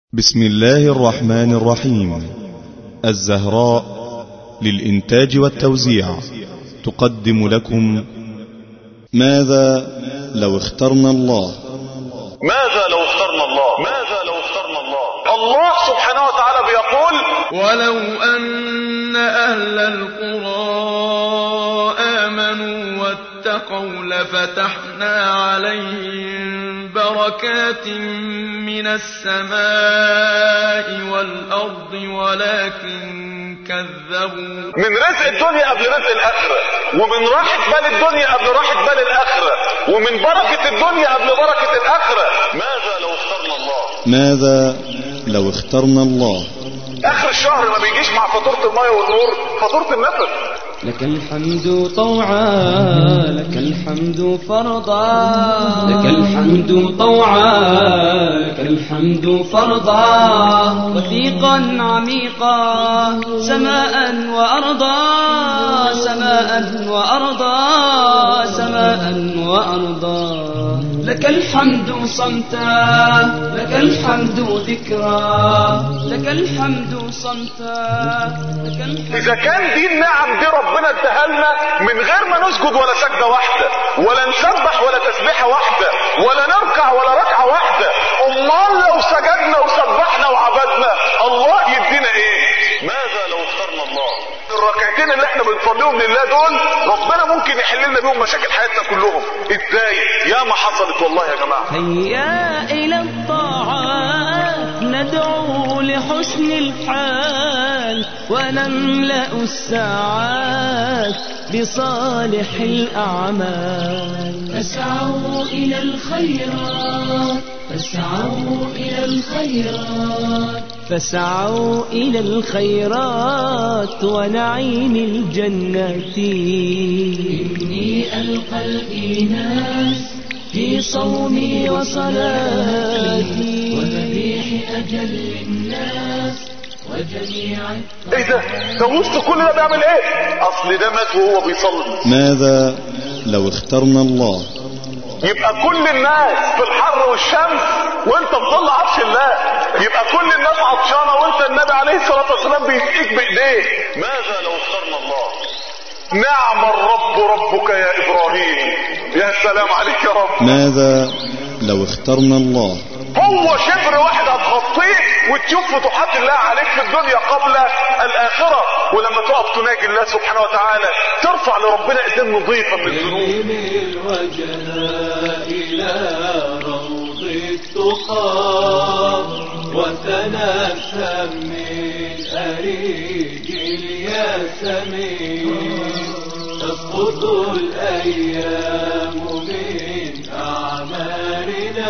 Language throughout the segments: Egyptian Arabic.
بسم الله الرحمن الرحيم الزهراء للإنتاج والتوزيع تقدم لكم ماذا لو اخترنا الله ماذا لو اخترنا الله ماذا لو اخترنا الله الله سبحانه وتعالى بيقول ولو أن أهل القرى آمنوا واتقوا لفتحنا عليهم بركات من السماء والأرض ولكن كذبوا من رزق الدنيا قبل رزق الآخرة ومن راحة بال الدنيا قبل راحة بال الآخرة ومن بركة الدنيا قبل بركة الآخرة ماذا لو اخترنا الله ماذا لو اخترنا الله آخر الشهر ما بيجيش مع فاتورة المية والنور فاتورة النفس لك الحمد طوعا لك الحمد فرضا لك الحمد طوعا لك الحمد فرضا وثيقا عميقا سماء وأرضا سماء وأرضا سماء وأرضا لك الحمد صمتا لك الحمد ذكرا لك الحمد صمتا لك الحمد إذا كان دي النعم دي ربنا اداها لنا من غير ما نسجد ولا سجدة واحدة ولا نسبح ولا تسبيحة واحدة ولا نركع ولا ركعة واحدة أمال لو سجدنا وسبحنا وعبدنا الله يدينا إيه؟ ماذا لو اخترنا الله؟ الركعتين اللي احنا بنصليهم لله دول ربنا ممكن يحل لنا بيهم مشاكل حياتنا كلهم ازاي يا ما حصلت والله يا جماعه هيا إلى الطاعات ندعو لحسن الحال ونملأ الساعات بصالح الأعمال فاسعوا إلى الخيرات فاسعوا إلى الخيرات فسعوا إلى الخيرات ونعيم الجنات إني ألقى الإيناس في صومي وصلاتي ومديح أجل الناس وجميع ايه ده ده وسط كل ده بيعمل ايه اصل ده مات وهو بيصلي ماذا لو اخترنا الله يبقى كل الناس في الحر والشمس وانت في ظل عرش الله يبقى كل الناس عطشانه وانت النبي عليه الصلاه والسلام بيسقيك بايديه ماذا لو اخترنا الله نعم الرب ربك يا ابراهيم يا سلام عليك يا رب ماذا لو اخترنا الله هو شبر واحد هتغطيه وتشوف فتوحات الله عليك في الدنيا قبل الاخره ولما تقف تناجي الله سبحانه وتعالى ترفع لربنا ايدين نظيفه من الذنوب الوجه إلى روض التقى وتنسم من أريج الياسمين تسقط الأيام من أعمارنا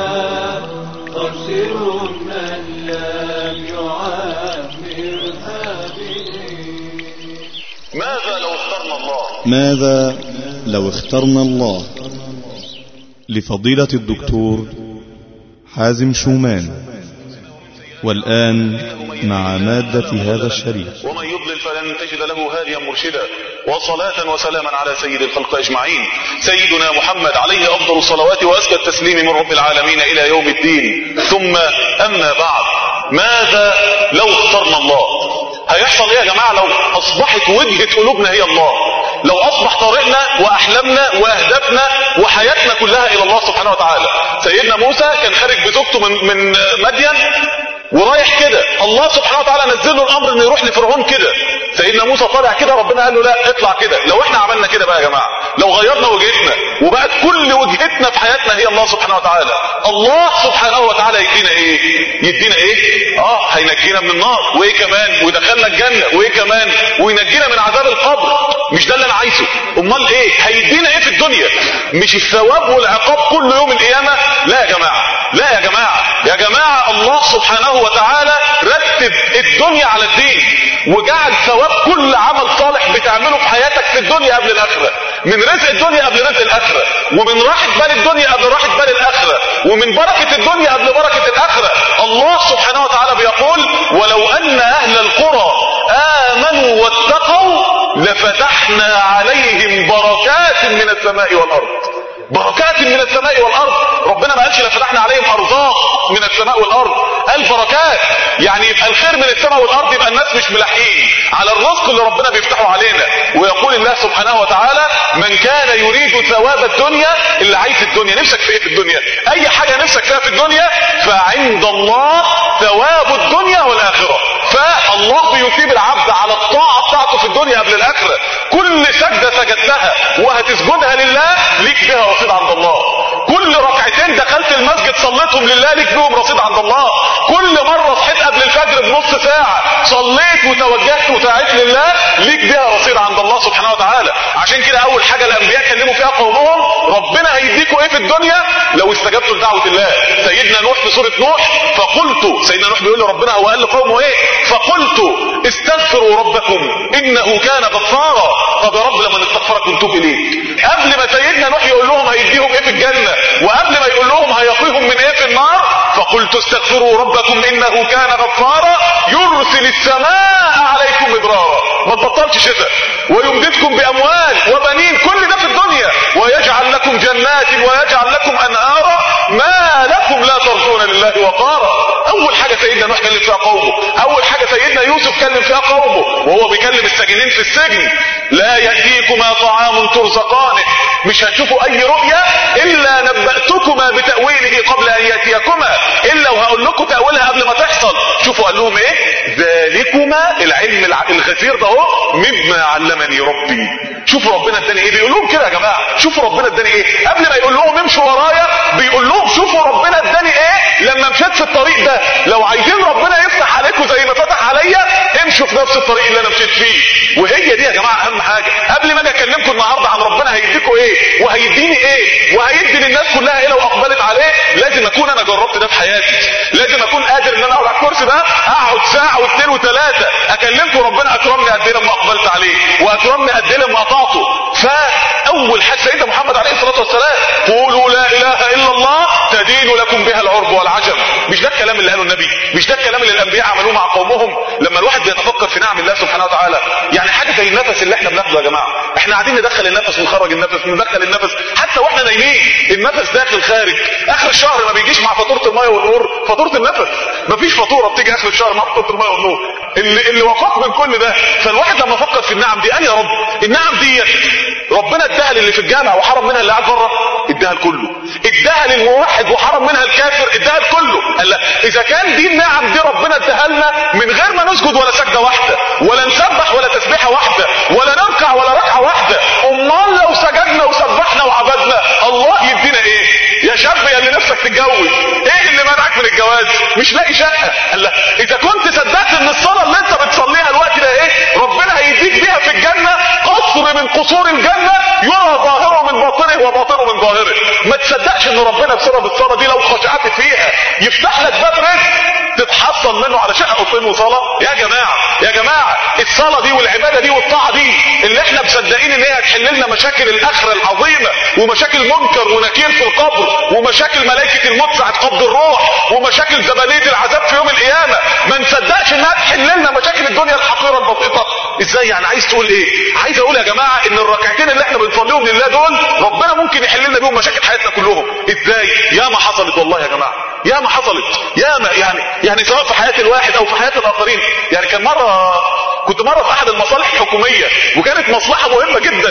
تبصر من لم يعمرها بنين ماذا لو اخترنا الله ماذا لو اخترنا الله لفضيلة الدكتور حازم شومان والآن مع مادة هذا الشريف ومن يضلل فلن تجد له هاديا مرشدا وصلاة وسلاما على سيد الخلق أجمعين سيدنا محمد عليه أفضل الصلوات وأزكى التسليم من رب العالمين إلى يوم الدين ثم أما بعد ماذا لو اخترنا الله هيحصل ايه يا جماعة لو أصبحت وجهة قلوبنا هي الله لو أصبح طريقنا وأحلامنا وأهدافنا وحياتنا كلها إلى الله سبحانه وتعالى سيدنا موسى كان خارج بزوجته من من مدين ورايح كده الله سبحانه وتعالى نزل له الامر انه يروح لفرعون كده سيدنا موسى طالع كده ربنا قال له لا اطلع كده لو احنا عملنا كده بقى يا جماعه لو غيرنا وجهتنا وبقت كل وجهتنا في حياتنا هي الله سبحانه وتعالى الله سبحانه وتعالى يدينا ايه يدينا ايه اه هينجينا من النار وايه كمان ويدخلنا الجنه وايه كمان وينجينا من عذاب القبر مش ده اللي انا عايزه امال ايه هيدينا ايه في الدنيا مش الثواب والعقاب كل يوم القيامه لا يا جماعه لا يا جماعه يا جماعه الله سبحانه وتعالى رتب الدنيا على الدين وجعل ثواب كل عمل صالح بتعمله في حياتك في الدنيا قبل الاخره من رزق الدنيا قبل رزق الاخره ومن راحه بال الدنيا قبل راحه بال الاخره ومن بركه الدنيا قبل بركه الاخره الله سبحانه وتعالى بيقول ولو ان اهل القرى امنوا واتقوا لفتحنا عليهم بركات من السماء والارض بركات من السماء والارض ربنا ما قالش لفتحنا عليهم ارزاق من السماء والارض قال بركات يعني يبقى الخير من السماء والارض يبقى الناس مش ملاحقين على الرزق اللي ربنا بيفتحه علينا ويقول الله سبحانه وتعالى من كان يريد ثواب الدنيا اللي عايز الدنيا نفسك في ايه في الدنيا اي حاجه نفسك فيها في الدنيا فعند الله ثواب الدنيا والاخره فالله بيثيب العبد على الطاعه بتاعته في الدنيا قبل الاخره كل سجده سجدتها وهتسجدها لله ليك بها رصيد عند الله كل ركعتين دخلت المسجد صليتهم لله ليك بهم رصيد عند الله كل مره صحيت قبل الفجر بنص ساعه صليت وتوجهت وسعيت لله ليك بها رصيد عند الله سبحانه وتعالى عشان كده اول حاجه الانبياء كلموا فيها قومهم ربنا هيديكوا ايه في الدنيا لو استجبتوا لدعوه الله سيدنا نوح في سوره نوح فقلت سيدنا نوح بيقول لربنا هو قال لقومه ايه فقلت استغفروا ربكم انه كان غفارا طب يا رب لما نستغفرك ونتوب اليك قبل ما سيدنا نوح يقول لهم هيديهم ايه في الجنه وقبل ما يقول لهم هيقيهم من ايه في النار فقلت استغفروا ربكم انه كان غفارا يرسل السماء عليكم مدرارا ما تبطلش شتاء ويمددكم باموال وبنين كل ده في الدنيا ويجعل لكم جنات ويجعل لكم انهارا ما لكم لا ترجون لله وقارا اول حاجه سيدنا نوح كلم فيها قومه اول حاجه سيدنا يوسف كلم فيها قومه وهو بيكلم الساجنين في السجن لا ياتيكما طعام ترزقانه مش هتشوفوا اي رؤيا الا نباتكما بتاويله قبل ان ياتيكما الا وهقول لكم تاويلها قبل ما تحصل شوفوا قال لهم ايه ذلكما العلم الع- الغزير ده اهو مما علمني ربي شوفوا ربنا اداني ايه بيقول لهم كده يا جماعه شوفوا ربنا اداني ايه قبل ما يقول لهم امشوا ورايا بيقول لهم شوفوا ربنا اداني ايه لما مشيت في الطريق ده لو عايزين ربنا يفتح عليكم زي ما فتح عليا امشوا في نفس الطريق اللي انا مشيت فيه وهي دي يا جماعه اهم حاجه قبل ما اجي اكلمكم النهارده عن ربنا هيديكم ايه وهيديني ايه وهيدي للناس كلها ايه لو اقبلت عليه لازم اكون انا جربت ده في حياتي لازم اكون قادر ان انا اقعد على الكرسي ده اقعد ساعه واثنين وثلاثه اكلمكم ربنا اكرمني قد ايه لما اقبلت عليه واكرمني قد ايه لما قطعته فاول حاجه سيدنا محمد عليه الصلاه والسلام قولوا لا اله الا الله تدين لكم بها العرب والعجم مش ده الكلام اللي قاله النبي مش ده الكلام اللي الانبياء عملوه مع قومهم لما الواحد بيتفكر في نعم الله سبحانه وتعالى يعني حاجه زي النفس اللي احنا بناخده يا جماعه احنا قاعدين ندخل النفس ونخرج النفس ندخل النفس حتى واحنا نايمين النفس داخل خارج اخر الشهر ما بيجيش مع فاتوره الميه والنور فاتوره النفس مفيش فاتوره بتيجي اخر الشهر مع فاتوره الميه والنور اللي اللي وقاك من كل ده فالواحد لما فكر في النعم دي قال يا رب النعم دي ربنا اداها للي في الجامع وحرم منها اللي قاعد بره اداها لكله اداها للموحد وحرم منها الكافر اداها لكله قال لا اذا كان دي النعم دي ربنا اداها لنا من غير ما نسجد ولا سجده واحده ولا نسبح ولا تسبيحه واحده ولا نركع ولا ركعه واحده امال لو سجدنا وسبحنا وعبدنا الله يدينا ايه يا شاب يا اللي نفسك تتجوز ايه اللي منعك من الجواز مش لاقي شقه قال لا اذا كنت صدقت ان الصلاه اللي انت بتصليها الوقت ده ايه ربنا هيديك بيها في الجنه قصر من قصور الجنه يرى ظاهره من باطنه وباطنه من ظاهره ما تصدقش ان ربنا بسبب الصلاه دي لو خشعت فيها يفتح لك باب رزق تتحصل منه على شقه اوضتين وصلاه يا جماعه يا جماعه الصلاه دي والعباده دي والطاعه دي اللي احنا مصدقين ان هي هتحل لنا مشاكل الاخره العظيمه ومشاكل منكر ونكير في القبر ومشاكل ملائكه الموت ساعه قبض الروح ومشاكل زبانيه العذاب في يوم القيامه ما نصدقش انها تحل لنا مشاكل الدنيا الحقيره البسيطه ازاي يعني عايز تقول ايه عايز اقول يا جماعه ان الركعتين اللي احنا بنصليهم لله دول ربنا ممكن يحل لنا بيهم مشاكل حياتنا كلهم ازاي يا ما حصلت والله يا جماعه يا ما حصلت يا ما يعني يعني سواء في حياه الواحد او في حياه الاخرين يعني كان مره كنت مره في احد المصالح الحكوميه وكانت مصلحه مهمه جدا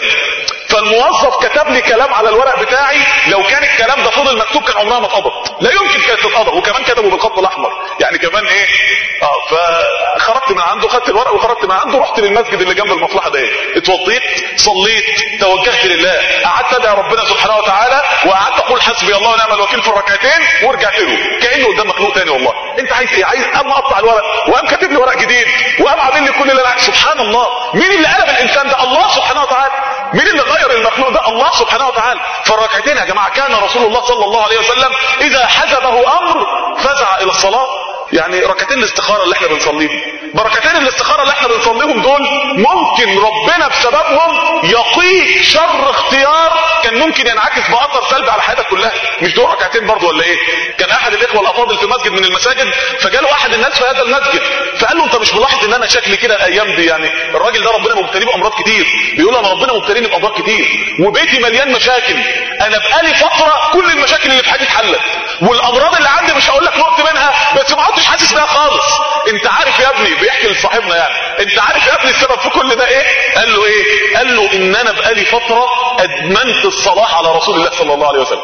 فالموظف كتب لي كلام على الورق بتاعي لو كان الكلام ده فضل مكتوب كان عمرها ما اتقبض لا يمكن كانت تتقبض وكمان كتبه بالخط الاحمر يعني كمان ايه اه فخرجت من عنده خدت الورق وخرجت من عنده رحت للمسجد اللي جنب المصلحه ده اتوضيت صليت توجهت لله قعدت ادعي ربنا سبحانه وتعالى وقعدت اقول حسبي الله ونعم الوكيل في الركعتين ورجعت له كانه قدام مخلوق تاني والله انت عايز ايه عايز قام اقطع الورق وقام كاتب لي ورق جديد وقام عامل لي كل اللي انا عايز. سبحان الله مين اللي قلب الانسان ده الله سبحانه وتعالى مين اللي غير المخلوق ده الله سبحانه وتعالى فالركعتين يا جماعه كان رسول الله صلى الله عليه وسلم اذا حزبه امر فزع الى الصلاه يعني ركعتين الاستخاره اللي احنا بنصليهم بركتين الاستخارة اللي احنا بنصليهم دول ممكن ربنا بسببهم يقيك شر اختيار كان ممكن ينعكس بأثر سلبي على حياتك كلها مش دول ركعتين برضه ولا ايه كان احد الاخوة الافاضل في مسجد من المساجد فجاله احد الناس في هذا المسجد فقال له انت مش ملاحظ ان انا شكلي كده الايام دي يعني الراجل ده ربنا مبتليه بامراض كتير بيقول انا ربنا مبتليني بامراض كتير وبيتي مليان مشاكل انا بقالي فترة كل المشاكل اللي في حياتي اتحلت والامراض اللي عندي مش هقول لك نقط منها بس ما عدتش حاسس بيها خالص انت عارف يا ابني بيحكي لصاحبنا يعني انت عارف يا ابني السبب في كل ده ايه قال له ايه قال له ان انا بقالي فترة ادمنت الصلاة على رسول الله صلى الله عليه وسلم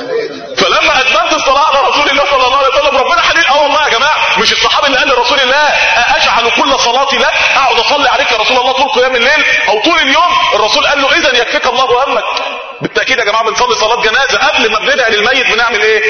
فلما ادمنت الصلاة على رسول الله صلى الله عليه وسلم ربنا حليل اه والله يا جماعة مش الصحابي اللي قال لرسول الله اجعل كل صلاتي لك اقعد اصلي عليك يا رسول الله طول قيام الليل او طول اليوم الرسول قال له اذا يكفيك الله همك بالتاكيد يا جماعه بنصلي صلاه جنازه قبل ما بندعي للميت بنعمل ايه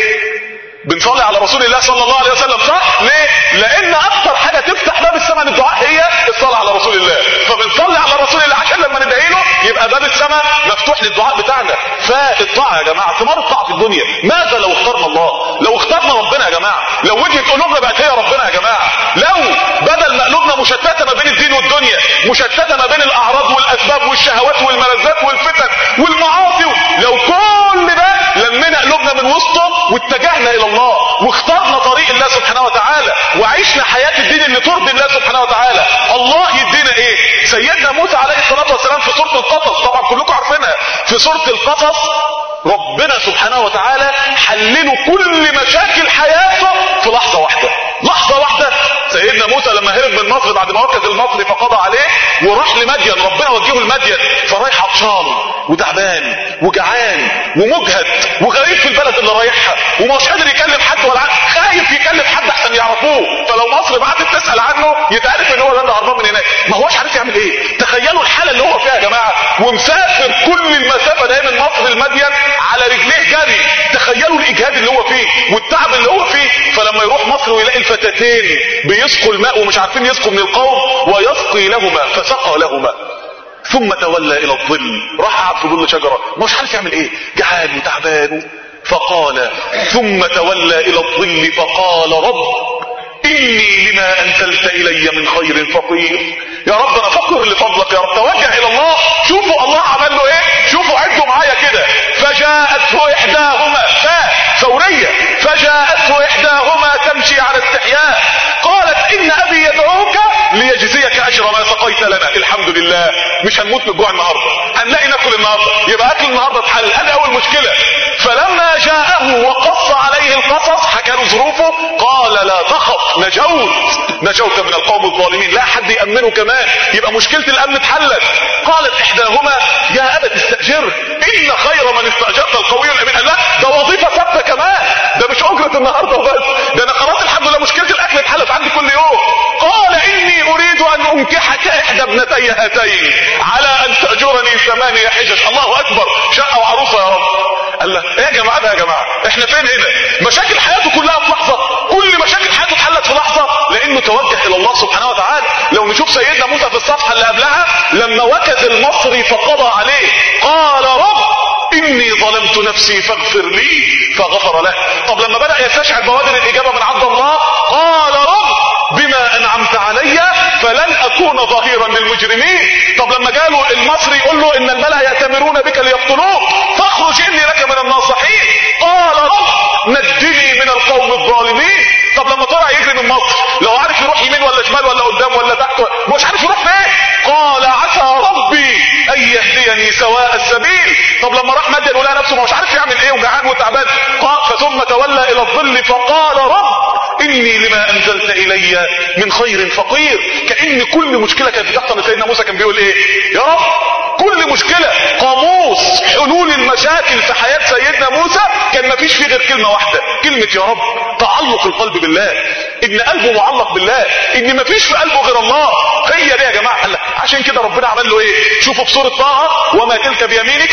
بنصلي على رسول الله صلى الله عليه وسلم صح ليه لان اكتر حاجه تفتح باب السماء للدعاء هي الصلاه على رسول الله فبنصلي على رسول الله عشان لما ندعي له يبقى باب السماء مفتوح للدعاء بتاعنا فالطاعه يا جماعه ثمار الطاعه في الدنيا ماذا لو اخترنا الله لو اخترنا ربنا يا جماعه لو وجهه قلوبنا بقت هي ربنا يا جماعه لو بدل ما قلوبنا مشتته ما بين الدين والدنيا مشتته ما بين الاعراض والاسباب والشهوات والملذات والفتن والمعاصي لو كل ده لمينا قلوبنا من وسطه واتجهنا الى الله واخترنا طريق الله سبحانه وتعالى وعشنا حياة الدين اللي ترضي الله سبحانه وتعالى الله يدينا ايه سيدنا موسى عليه الصلاة والسلام في سورة القصص طبعا كلكم عارفينها في سورة القصص ربنا سبحانه وتعالى حلله كل مشاكل حياته في لحظة واحدة لحظة واحدة سيدنا موسى لما هرب من مصر بعد ما وكز المصري فقضى عليه وراح لمدين ربنا وجهه لمدين فرايح عطشان وتعبان وجعان ومجهد وغريب في البلد اللي رايحها ومش قادر يكلم حد ولا عارف خايف يكلم حد احسن يعرفوه فلو مصر بعتت تسال عنه يتعرف ان هو ده اللي هربان من هناك ما هوش عارف يعمل ايه تخيلوا الحاله اللي هو فيها يا جماعه ومسافر كل المسافه ده من مصر لمدين على رجليه جري تخيلوا الاجهاد اللي هو فيه والتعب اللي هو فيه فلما يروح مصر ويلاقي الفتاتين بيسقوا الماء ومش عارفين يسقوا من القوم ويسقي لهما فسقى لهما ثم تولى الى الظل راح قعد في ظل شجره مش عارف يعمل ايه جعان وتعبان فقال ثم تولى الى الظل فقال رب اني لما انزلت الي من خير فقير يا رب انا فقر لفضلك يا رب توجه الى الله شوفوا الله عمل له ايه شوفوا عدوا معايا كده فجاءته احداهما فاء فوريه فجاءته احداهما تمشي على استحياء قالت ان ابي يدعوك ليجزيك اجر ما سقيت لنا الحمد لله مش هنموت من الجوع النهارده هنلاقي ناكل النهارده يبقى اكل النهارده اتحل ادي اول مشكله فلما جاءه وقص عليه القصص حكى له ظروفه قال لا تخف نجوت نجوت من القوم الظالمين لا حد يامنه كمان يبقى مشكله الامن اتحلت قالت احداهما يا ابت استاجره ان خير من استاجرت القوي الامين قال لا ده وظيفه ثابته كمان ده مش اجره النهارده وبس ده انا خلاص الحمد لله مشكله الاكل اتحلت عندي كل يوم قال اني اريد ان انكحك احدى ابنتي هاتين على ان تاجرني ثمانية حجج الله اكبر شقه وعروسه يا رب قال له ايه يا جماعه ده يا جماعه احنا فين هنا مشاكل حياته كلها في لحظه كل مشاكل حياته اتحلت في لحظه لانه توجه الى الله سبحانه وتعالى لو نشوف سيدنا موسى في الصفحه اللي قبلها لما وكز المصري فقضى عليه قال رب اني ظلمت نفسي فاغفر لي فغفر له طب لما بدا يستشعر بوادر الاجابه من عبد الله قال رب بما انعمت علي فلن اكون ظهيرا للمجرمين طب لما جاله المصري يقول له ان الملا ياتمرون بك ليقتلوك فاخرج اني لك من الناصحين قال رب نجني من القوم الظالمين طب لما طلع يجري من مصر لو عارف يروح يمين ولا شمال ولا قدام ولا تحت مش عارف يروح فين قال عسى ربي ان يهديني سواء السبيل طب لما راح مدين ولقى نفسه مش عارف يعمل ايه وجعان وتعبان قال فثم تولى الى الظل فقال رب اني لما انزلت الي من خير فقير كان كل مشكله كانت بتحصل لسيدنا موسى كان بيقول ايه يا رب كل مشكله قاموس حلول المشاكل في حياه سيدنا موسى كان مفيش فيه غير كلمه واحده كلمه يا رب تعلق القلب بالله ان قلبه معلق بالله ان مفيش في قلبه غير الله هي دي يا جماعه قال عشان كده ربنا عمل له ايه شوفوا في سوره طه وما تلك بيمينك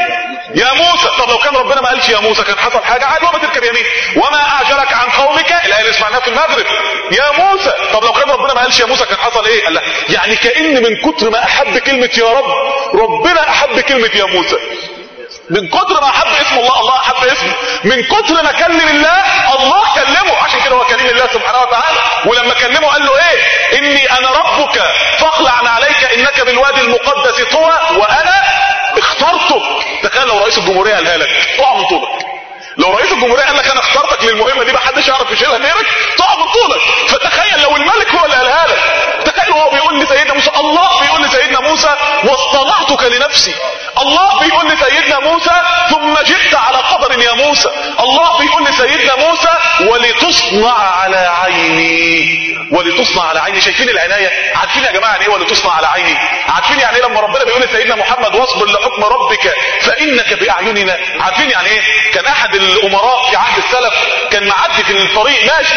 يا موسى طب لو كان ربنا ما قالش يا موسى كان حصل حاجه عادي وما تلك بيمينك وما اعجلك عن قومك الايه اللي سمعناها في المغرب يا موسى طب لو كان ربنا ما قالش يا موسى كان حصل ايه قال لا يعني كان من كتر ما احب كلمه يا رب ربنا احب كلمه يا موسى من كتر ما احب اسم الله الله احب اسمه من كتر ما كلم الله الله كلمه عشان كده هو كليم الله سبحانه وتعالى ولما كلمه قال له ايه اني انا ربك فاخلع عليك انك بالوادي المقدس طوى وانا اخترتك تخيل لو رئيس الجمهوريه قالها لك تقع من طولك لو رئيس الجمهوريه قال لك انا اخترتك للمهمه دي محدش يعرف يشيلها غيرك تقع من طولك فتخيل لو الملك هو اللي قالها لك تخيل هو بيقول لسيدنا موسى الله بيقول لسيدنا موسى واصطنعتك لنفسي الله بيقول لسيدنا موسى ثم جئت على قدر يا موسى الله بيقول لسيدنا موسى ولتصنع على عيني ولتصنع على عيني شايفين العنايه عارفين يا جماعه يعني ايه ولتصنع على عيني عارفين يعني ايه لما ربنا بيقول لسيدنا محمد واصبر لحكم ربك فانك باعيننا عارفين يعني ايه كان احد الامراء في عهد السلف كان معدي في الطريق ماشي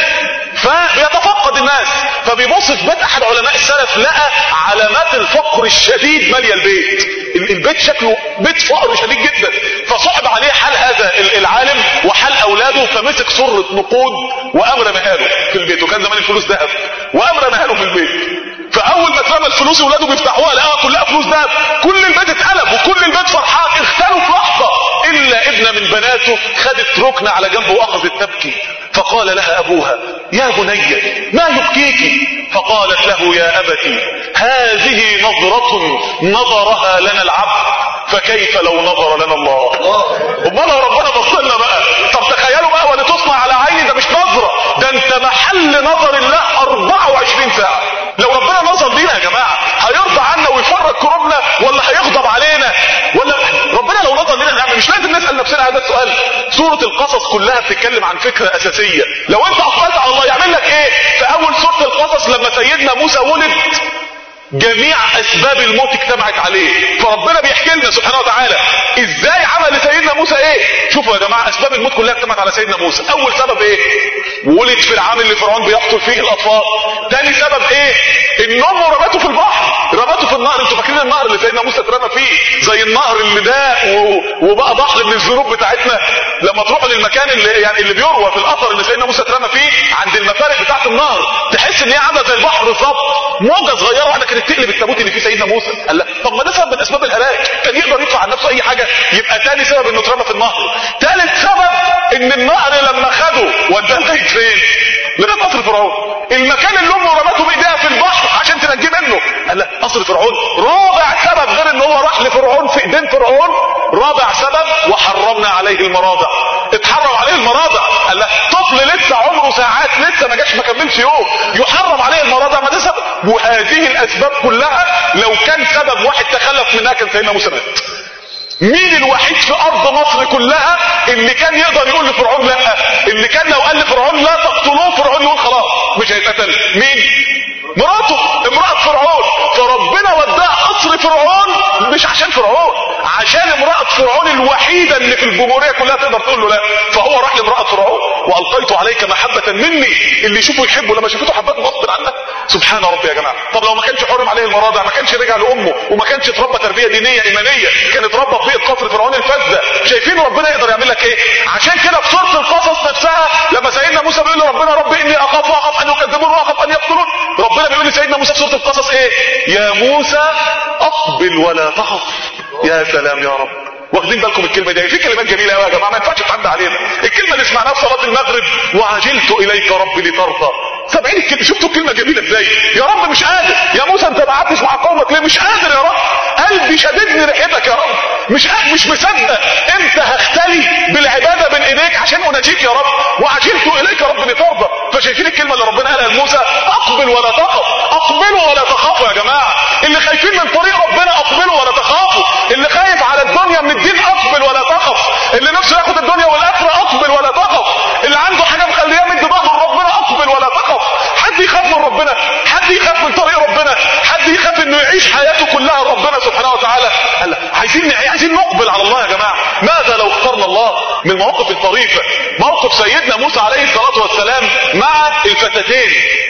فبيتفقد الناس فبيبص في بيت احد علماء السلف لقى علامات الفقر الشديد ماليه البيت البيت شكله بيت فقر شديد جدا فصعب عليه حال هذا العالم وحال اولاده فمسك سرة نقود وامر مهاله في البيت وكان زمان الفلوس ذهب وامر مهاله في البيت فاول ما اترمى الفلوس اولاده بيفتحوها لقاها كلها فلوس ذهب كل البيت اتقلب وكل البيت فرحان اختلوا في لحظه الا ابنه من بناته خدت ركنه على جنبه واخذت تبكي فقال لها ابوها يا بني ما يبكيك فقالت له يا ابتي هذه نظرة نظرها لنا العبد فكيف لو نظر لنا الله امال لو ربنا بص لنا بقى طب تخيلوا بقى ولتصنع على عيني ده مش نظرة ده انت محل نظر الله 24 ساعة لو ربنا نظر لينا يا جماعة هيرضى عنا ويفرج كروبنا ولا هيغضب علينا ولا ربنا لو نظر لينا نعمل مش لازم نسأل نفسنا هذا السؤال سورة القصص كلها بتتكلم عن فكرة اساسية لو انت اقبلت على الله يعمل لك ايه في اول سورة القصص لما سيدنا موسى ولد جميع اسباب الموت اجتمعت عليه فربنا بيحكي لنا سبحانه وتعالى ازاي عمل سيدنا موسى ايه شوفوا يا جماعه اسباب الموت كلها اجتمعت على سيدنا موسى اول سبب ايه ولد في العام اللي فرعون بيقتل فيه الاطفال تاني سبب ايه ان امه رمته في البحر رمته في النهر انتوا فاكرين النهر اللي سيدنا موسى اترمى فيه زي النهر اللي ده وبقى بحر من الذنوب بتاعتنا لما تروحوا للمكان اللي يعني اللي بيروى في الاثر اللي سيدنا موسى اترمى فيه عند المفارق بتاعت النهر تحس ان هي عامله زي البحر بالظبط موجه صغيره واحده كانت تقلب التابوت اللي فيه سيدنا موسى قال لا طب ما ده سبب من اسباب الهلاك كان يقدر يدفع عن نفسه اي حاجه يبقى تاني سبب انه اترمى في النهر ثالث سبب ان النهر لما خده وداه لغايه فين لغايه قصر فرعون المكان اللي امه رمته بايديها في البحر عشان تنجيه منه قال لا قصر فرعون رابع سبب غير ان هو راح لفرعون في ايدين فرعون رابع سبب وحرمنا عليه المراضع اتحرم عليه المراضع قال لا طفل لسه عمره ساعات لسه ما جاش ما كملش يوم يحرم عليه المراضع ما ده سبب وهذه الاسباب كلها لو كان سبب واحد تخلف منها كان سيدنا موسى مات مين الوحيد في ارض مصر كلها اللي كان يقدر يقول لفرعون لا اللي كان لو قال لفرعون لا تقتلوه فرعون يقول خلاص مش هيتقتل مين مراته امرأة فرعون فربنا وداها قصر فرعون مش عشان فرعون عشان امرأة فرعون الوحيدة اللي في الجمهورية كلها تقدر تقول له لا فهو راح لامرأة فرعون والقيت عليك محبة مني اللي يشوفه يحبه لما شافته حبته غصب عنك سبحان ربي يا جماعة طب لو ما كانش حرم عليه المراضع ما كانش رجع لامه وما كانش اتربى تربية دينية ايمانية كان اتربى في بيئة قصر فرعون الفاسدة شايفين ربنا يقدر يعمل لك ايه عشان كده في سورة القصص نفسها لما سيدنا موسى بيقول لربنا ربي اني اخاف واخاف ان يكذبون واخاف ان يقتلون ربنا بيقول لسيدنا موسى في سورة القصص ايه يا موسى اقبل ولا تخف يا سلام يا رب واخدين بالكم الكلمه دي في كلمات جميله قوي يا جماعه ما ينفعش تعدي علينا الكلمه اللي سمعناها في صلاه المغرب وعجلت اليك ربي لترضى سامعين الكلمه شفتوا الكلمه جميله ازاي يا رب مش قادر يا موسى انت ما قعدتش مع قومك ليه مش قادر يا رب قلبي شددني ريحتك يا رب مش قادر مش مصدق انت هختلي بالعباده بين ايديك عشان اناجيك يا رب وعجلت اليك رب لترضى فشايفين الكلمه اللي ربنا قالها لموسى اقبل ولا تخف اقبلوا ولا تخافوا يا جماعه اللي خايفين من طريق ربنا اقبلوا ولا تخافوا اللي خايف على الدنيا من الدين اقبل ولا تخف اللي نفسه ياخد الدنيا والاخره اقبل ولا تخف اللي عنده حاجه مخليه من ظهر ربنا اقبل ولا تخف حد يخاف من ربنا حد يخاف من طريق ربنا حد يخاف انه يعيش حياته كلها ربنا سبحانه وتعالى قال عايزين عايزين نقبل على الله يا جماعه ماذا لو اخترنا الله من المواقف الطريفه موقف سيدنا موسى عليه الصلاه والسلام مع الفتاتين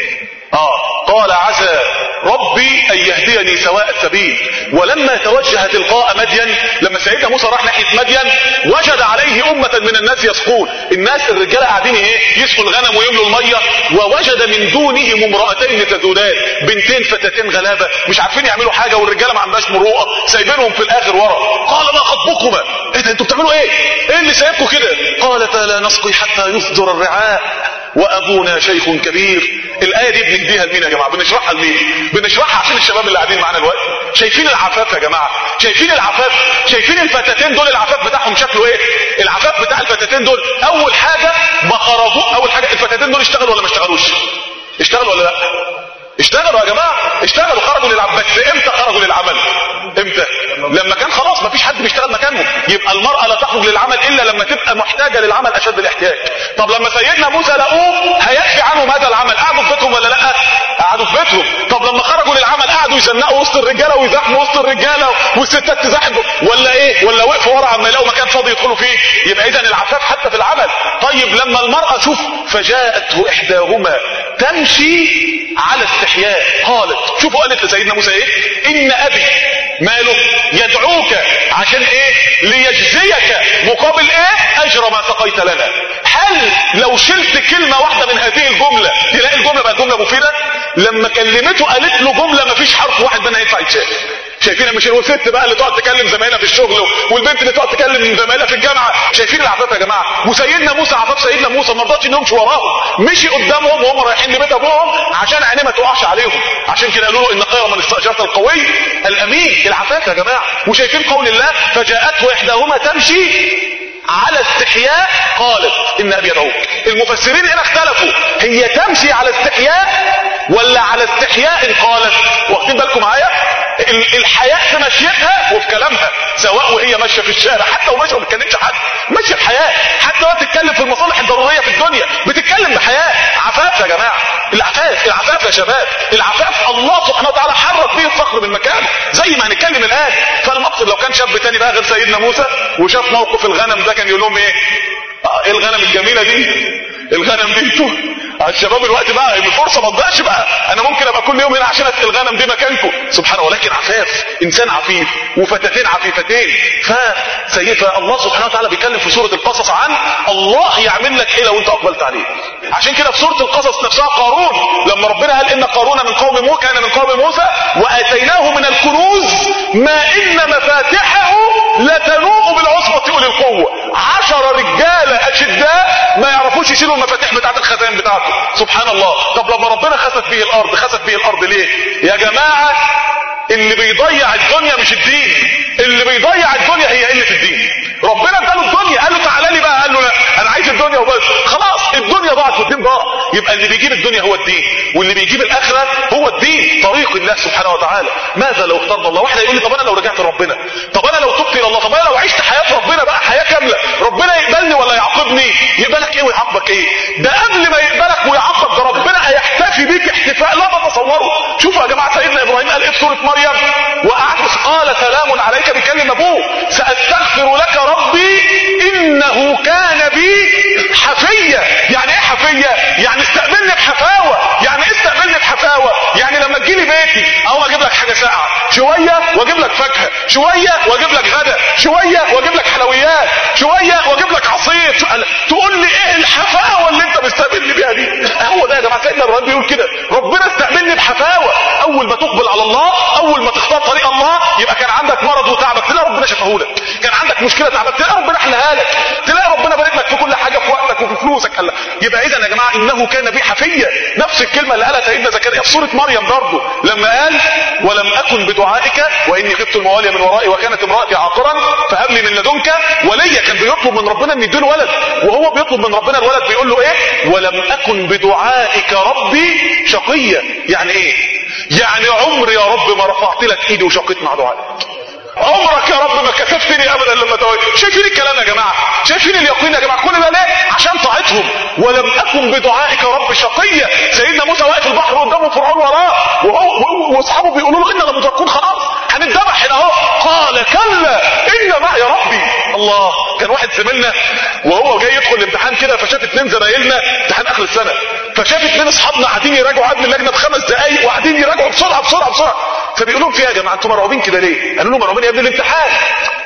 اه قال عسى ربي ان يهديني سواء السبيل ولما توجه تلقاء مدين لما سيدنا موسى راح ناحيه مدين وجد عليه أمة من الناس يسقون الناس الرجالة قاعدين ايه يسقوا الغنم ويملوا المية ووجد من دونهم امرأتين تذودان بنتين فتاتين غلابة مش عارفين يعملوا حاجة والرجالة ما عندهاش مروءة سايبينهم في الآخر ورا قال ما خطبكما ايه ده انتوا بتعملوا ايه ايه اللي سايبكم كده قالتا لا نسقي حتى يصدر الرعاء وابونا شيخ كبير الايه دي بنديها لمين يا جماعه بنشرحها لمين بنشرحها عشان الشباب اللي قاعدين معانا دلوقتي شايفين العفاف يا جماعه شايفين العفاف شايفين الفتاتين دول العفاف بتاعهم شكله ايه العفاف بتاع الفتاتين دول اول حاجه ما خرجوا اول حاجه الفتاتين دول اشتغلوا ولا ما اشتغلوش اشتغلوا ولا لا اشتغلوا يا جماعه اشتغلوا خرجوا للعمل بس امتى خرجوا للعمل امتى لما كان خلاص ما فيش حد بيشتغل مكانهم يبقى المراه لا تخرج للعمل الا لما تبقى محتاجه للعمل اشد الاحتياج طب لما سيدنا موسى لقوه هيكفي عنهم هذا العمل قعدوا في بيتهم ولا لا قعدوا في بيتهم طب لما خرجوا للعمل قعدوا يزنقوا وسط الرجاله ويزاحموا وسط الرجاله والستات تزاحم ولا ايه ولا وقفوا ورا عما يلاقوا مكان فاضي يدخلوا فيه يبقى اذا العفاف حتى في العمل طيب لما المراه شوف فجاءته احداهما تمشي على استحياء قالت شوفوا قالت لسيدنا موسى ايه ان ابي ماله يدعوك عشان ايه ليجزيك مقابل ايه اجر ما سقيت لنا هل لو شلت كلمة واحدة من هذه الجملة تلاقي الجملة بقت جملة مفيدة لما كلمته قالت له جملة ما فيش حرف واحد منها ينفع يتشال شايفين مش الست بقى اللي تقعد تكلم زمايلها في الشغل والبنت اللي تقعد تكلم زمايلها في الجامعه شايفين العفاف يا جماعه وسيدنا موسى عفاف سيدنا موسى ما رضاش انهم يمشوا وراهم مشي قدامهم وهم رايحين لبيت ابوهم عشان عينيه ما تقعش عليهم عشان كده قالوا له ان خير من استاجرت القوي الامين العفاف يا جماعه وشايفين قول الله فجاءته احداهما تمشي على استحياء قالت ان ابي يدعوك المفسرين هنا اختلفوا هي تمشي على استحياء ولا على استحياء قالت واخدين بالكم معايا الحياء في مشيتها وفي كلامها سواء وهي ماشيه في الشارع حتى وماشيه ما بتكلمش حد ماشيه بحياء حتى وهي بتتكلم في المصالح الضروريه في الدنيا بتتكلم بحياء عفاف يا جماعه العفاف العفاف يا شباب العفاف الله سبحانه وتعالى حرك به الفخر من مكانه زي ما هنتكلم الان فالمقصد لو كان شاب تاني بقى غير سيدنا موسى وشاف موقف الغنم ده كان يقول لهم ايه ايه الغنم الجميله دي الغنم دي انتوا الشباب الوقت بقى الفرصه ما تضيعش بقى انا ممكن ابقى كل يوم هنا عشان اسال الغنم دي مكانكم سبحانه ولكن عفاف انسان عفيف وفتاتين عفيفتين فسيدنا الله سبحانه وتعالى بيتكلم في سوره القصص عن الله يعمل لك ايه لو انت اقبلت عليه عشان كده في سوره القصص نفسها قارون لما ربنا قال ان قارون من قوم موسى كان من قوم موسى واتيناه من الكنوز ما ان مفاتحه لتنوء بالعصبه اولي القوه عشر رجاله اشداء ما يعرفوش يشيلوا المفاتيح بتاعت الخزائن بتاعته سبحان الله طب لما ربنا خسف به الارض خسف به الارض ليه يا جماعه اللي بيضيع الدنيا مش الدين اللي بيضيع الدنيا هي قله الدين ربنا اداله الدنيا قال له تعالى لي بقى قال له لا انا عايز الدنيا وبس خلاص الدنيا ضاعت والدين ضاع يبقى اللي بيجيب الدنيا هو الدين واللي بيجيب الاخره هو الدين طريق الله سبحانه وتعالى ماذا لو اخترنا الله واحد يقول لي طب انا لو رجعت لربنا طب انا لو تبت الى الله طب انا لو عشت حياه ربنا بقى حياه كامله ربنا يقبلني ولا يعاقبني يقبلك ايه ويعاقبك ايه ده قبل ما يقبلك ويعاقبك ده ربنا هيحتفي بيك احتفاء لا تتصوره شوفوا يا جماعه سيدنا ابراهيم قال ايه في سوره مريم وقعد قال سلام عليك بيكلم ابوه ساستغفر لك ربي انه كان بي حفية يعني ايه حفية يعني استقبلني بحفاوة يعني ايه استقبلني بحفاوة يعني لما تجيلي بيتي او اجيب لك حاجة ساقعة شوية واجيب لك فاكهة شوية واجيب لك غدا شوية واجيب لك حلويات شوية واجيب لك عصير شو... تقول لي ايه الحفاوة اللي انت مستقبلني بيها دي هو ده يا جماعة سيدنا ابراهيم بيقول كده ربنا استقبلني بحفاوة اول ما تقبل على الله اول ما تختار طريق الله يبقى كان عندك مرض وتعبك تلاقي ربنا شفاهولك كان عندك مشكلة تعبك تلاقي ربنا حلها لك تلاقي ربنا بارك لك في كل حاجة في وقتك وفي فلوسك هلا يبقى اذا يا جماعة انه كان بي حفية نفس الكلمة اللي قالها سيدنا زكريا في سورة مريم برضه لما قال ولم اكن بدعائك واني خفت الموالي من ورائي وكانت امرأتي عاقرا فهب لي من لدنك وليا كان بيطلب من ربنا ان يديله ولد وهو بيطلب من ربنا الولد بيقول له ايه ولم اكن بدعائك ربي شقيا يعني ايه يعني عمر يا رب ما رفعت لك ايدي وشقيت مع دعائك عمرك يا رب ما كسفتني ابدا لما تويت شايفين الكلام يا جماعه شايفين اليقين يا جماعه كل ده ليه عشان طاعتهم ولم اكن بدعائك رب شقيا سيدنا موسى واقف البحر قدامه فرعون وراه وهو واصحابه بيقولوا له انا لمدركون خلاص هنتذبح هنا اهو قال كلا ان معي ربي الله كان واحد زميلنا وهو جاي يدخل الامتحان كده فشاف اثنين زمايلنا امتحان اخر السنه فشاف اثنين اصحابنا قاعدين يراجعوا قبل اللجنه بخمس دقائق وقاعدين يراجعوا بسرعه بسرعه بسرعه فبيقول لهم في يا جماعه انتوا مرعوبين كده ليه؟ قالوا له مرعوبين يا ابن الامتحان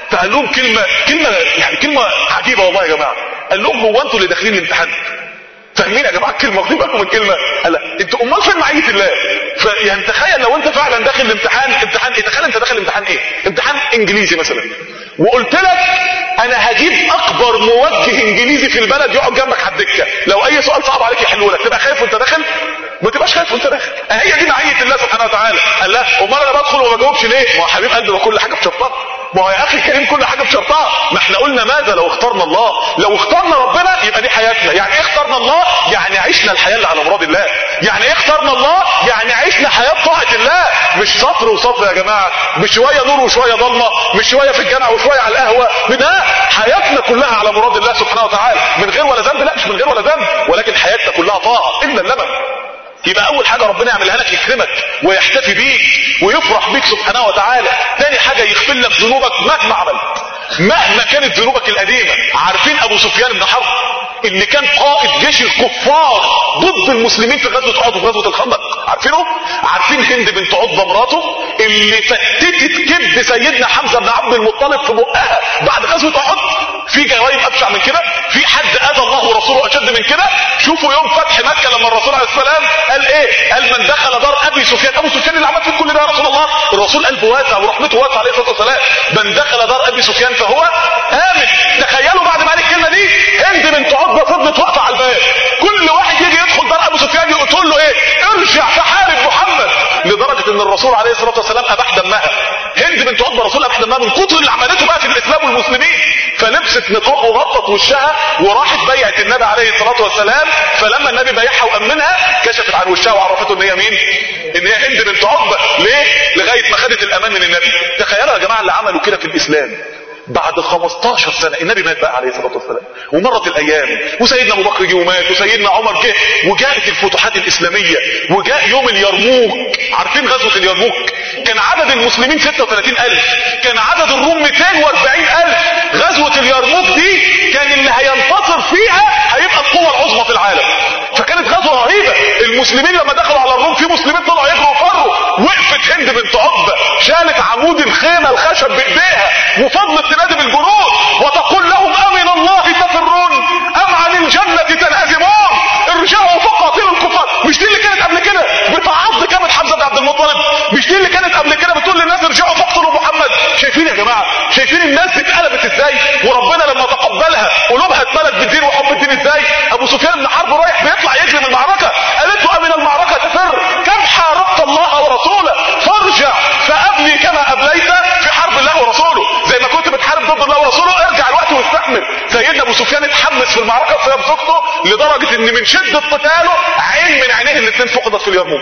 فقال لهم كلمه كلمه يعني كلمه عجيبه والله يا جماعه قال لهم هو انتوا اللي داخلين الامتحان فاهمين يا جماعه الكلمه واخدين بالكم من الكلمه قال لا انتوا امال فين معيه الله فيعني تخيل لو انت فعلا داخل الامتحان امتحان ايه تخيل انت داخل امتحان ايه امتحان انجليزي مثلا وقلت لك انا هجيب اكبر موجه انجليزي في البلد يقعد جنبك على الدكه لو اي سؤال صعب عليك يحلوه لك تبقى خايف وانت داخل ما تبقاش خايف وانت داخل هي دي معيه الله سبحانه وتعالى قال لا امال انا بدخل وما بجاوبش ليه ما هو حبيب قلبي كل حاجه بشرطها ما هو يا اخي الكريم كل حاجه بشرطها ما احنا قلنا ماذا لو اخترنا الله لو اخترنا ربنا يبقى دي حياتنا يعني ايه اخترنا الله يعني عشنا الحياه اللي على مراد الله يعني ايه اخترنا الله يعني عشنا حياه طاعه الله مش سطر وسطر يا جماعه مش شويه نور وشويه ضلمه مش شويه في الجامع وشويه على القهوه لا حياتنا كلها على مراد الله سبحانه وتعالى من غير ولا ذنب لا مش من غير ولا ذنب ولكن حياتنا كلها طاعه الا اللبن يبقى اول حاجة ربنا يعملها لك يكرمك ويحتفي بيك ويفرح بيك سبحانه وتعالى تاني حاجة يغفر لك ذنوبك مهما عملت مهما كانت ذنوبك القديمة عارفين ابو سفيان بن حرب اللي كان قائد جيش الكفار ضد المسلمين في غزوة احد وفي غزوة الخندق عارفينه عارفين هند بنت عتبة مراته اللي فتتت كبد سيدنا حمزة بن عبد المطلب في بقها بعد غزوة احد في جرائم ابشع من كده في حد اذى الله ورسوله اشد من كده شوفوا يوم فتح مكة لما الرسول عليه السلام قال ايه قال من دخل دار ابي سفيان ابو سفيان اللي عمل فيه كل ده يا رسول الله الرسول قلبه واسع ورحمته واسعه عليه الصلاه والسلام من دخل دار ابي سفيان فهو امن تخيلوا بعد ما قال الكلمه دي هند بنت عتبه فضلت واقفه على الباب كل واحد يجي يدخل دار ابو سفيان يقول له ايه ارجع فحارب محمد لدرجه ان الرسول عليه الصلاه والسلام اباح دمها هند بنت عتبه الرسول اباح دمها من كتر اللي عملته بقى في الاسلام والمسلمين فلبست نقاب وغطت وشها وراحت بيعت النبي عليه الصلاه والسلام فلما النبي بايعها وامنها كشفت عن وشها وعرفته ان هي مين ان هي هند بنت عتبه ليه لغايه ما خدت الامان من النبي تخيلوا يا جماعه اللي عملوا كده في الاسلام بعد 15 سنة النبي مات بقى عليه الصلاة والسلام ومرت الأيام وسيدنا أبو بكر جه ومات وسيدنا عمر جه وجاءت الفتوحات الإسلامية وجاء يوم اليرموك عارفين غزوة اليرموك كان عدد المسلمين 36000 كان عدد الروم 240000 غزوة اليرموك دي كان اللي هينتصر فيها هيبقى القوة العظمى في العالم فكانت غزوة رهيبة المسلمين لما دخلوا على الروم في مسلمين طلعوا يجروا وفروا وقفت هند بنت عقبة شالت عمود الخيمة الخشب بإيديها وفضلت تنادي بالجنود وتقول لهم أمن الله تفرون أم عن الجنة تنهزمون ارجعوا فقاتلوا الكفار مش دي اللي كانت قبل كده بتعض كامل حمزة بن عبد المطلب مش دي اللي كانت قبل كده بتقول للناس ارجعوا فاقتلوا محمد شايفين يا جماعة شايفين الناس دي اتقلبت ازاي وربنا لما تقبلها قلوبها اتملت بالدين وحب الدين ازاي ابو سفيان بن حرب رايح بيطلع يجري من المعركة قالت له امن المعركة تفر كم حاربت الله ورسوله فارجع فابني كما ابليت في حرب الله ورسوله زي ما كنت بتحارب ضد الله ورسوله ارجع الوقت واستحمل سيدنا ابو سفيان اتحمس في المعركة بسبب زوجته لدرجة ان من شدة قتاله عين من عينيه الاثنين فقدت في اليرموك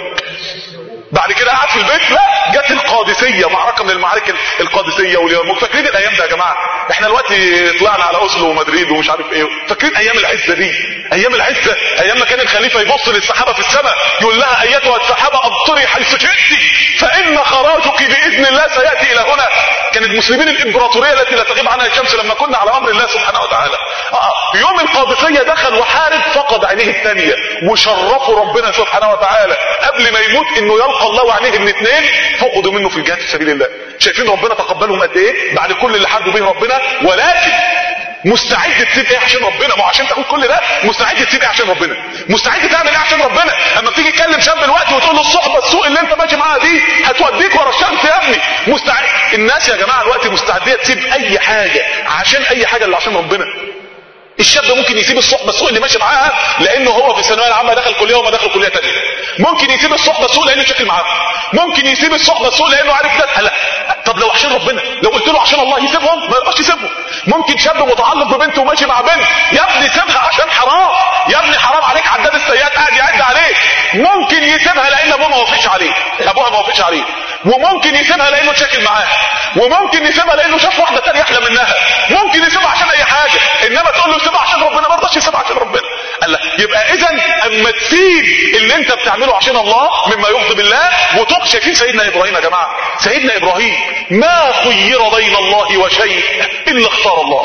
بعد كده قعد في البيت لا جت القادسية معركة من المعارك القادسية واليرموك فاكرين الايام ده يا جماعة احنا دلوقتي طلعنا على اوسلو ومدريد ومش عارف ايه فاكرين ايام العزة دي ايام العزة ايام ما كان الخليفة يبص للسحابة في السماء يقول لها ايتها السحابة امطري حيث شئت فان خراجك باذن الله سيأتي الى هنا كان المسلمين الامبراطورية التي لا تغيب عنها الشمس لما كنا على امر الله سبحانه وتعالى اه يوم القادسية دخل وحارب فقد عينيه الثانية وشرفوا ربنا سبحانه وتعالى قبل ما يموت انه يلقى الله وعينيه الاثنين فقدوا منه في الجهاد في سبيل الله شايفين ربنا تقبلهم قد ايه بعد كل اللي حاربوا به ربنا ولكن مستعد تسيب ايه عشان ربنا ما هو عشان تاخد كل ده مستعد تسيب ايه عشان ربنا مستعد تعمل ايه عشان ربنا اما تيجي تكلم شاب دلوقتي وتقول له الصحبه السوء اللي انت ماشي معاها دي هتوديك ورا الشمس يا ابني مستعد الناس يا جماعه دلوقتي مستعديه تسيب اي حاجه عشان اي حاجه اللي عشان ربنا الشاب ممكن يسيب الصحبه السوء اللي ماشي معاها لانه هو في الثانويه العامه دخل كليه وما دخل كليه ثانيه ممكن يسيب الصحبه السوء لانه شكل معاها ممكن يسيب الصحبه السوء لانه عارف ده لا طب لو عشان ربنا لو قلت له عشان الله يسيبهم ما يقدرش يسيبهم ممكن شاب متعلق ببنت وماشي مع بنت يا ابني سيبها عشان حرام يا ابني حرام عليك عداد السيئات قاعد يعد عليك ممكن يسيبها لان ابوها ما وافقش عليه ابوها ما وافقش عليه وممكن يسيبها لانه شاكل معاها وممكن يسيبها لانه شاف واحده ثانيه احلى منها ممكن يسيبها عشان اي حاجه انما تقول له سيبها عشان ربنا ما رضاش يسيبها عشان ربنا قال لا يبقى اذا اما تسيب اللي انت بتعمله عشان الله مما يغضب الله وتقش شايفين سيدنا ابراهيم يا جماعه سيدنا ابراهيم ما خير بين الله وشيء الا اختار الله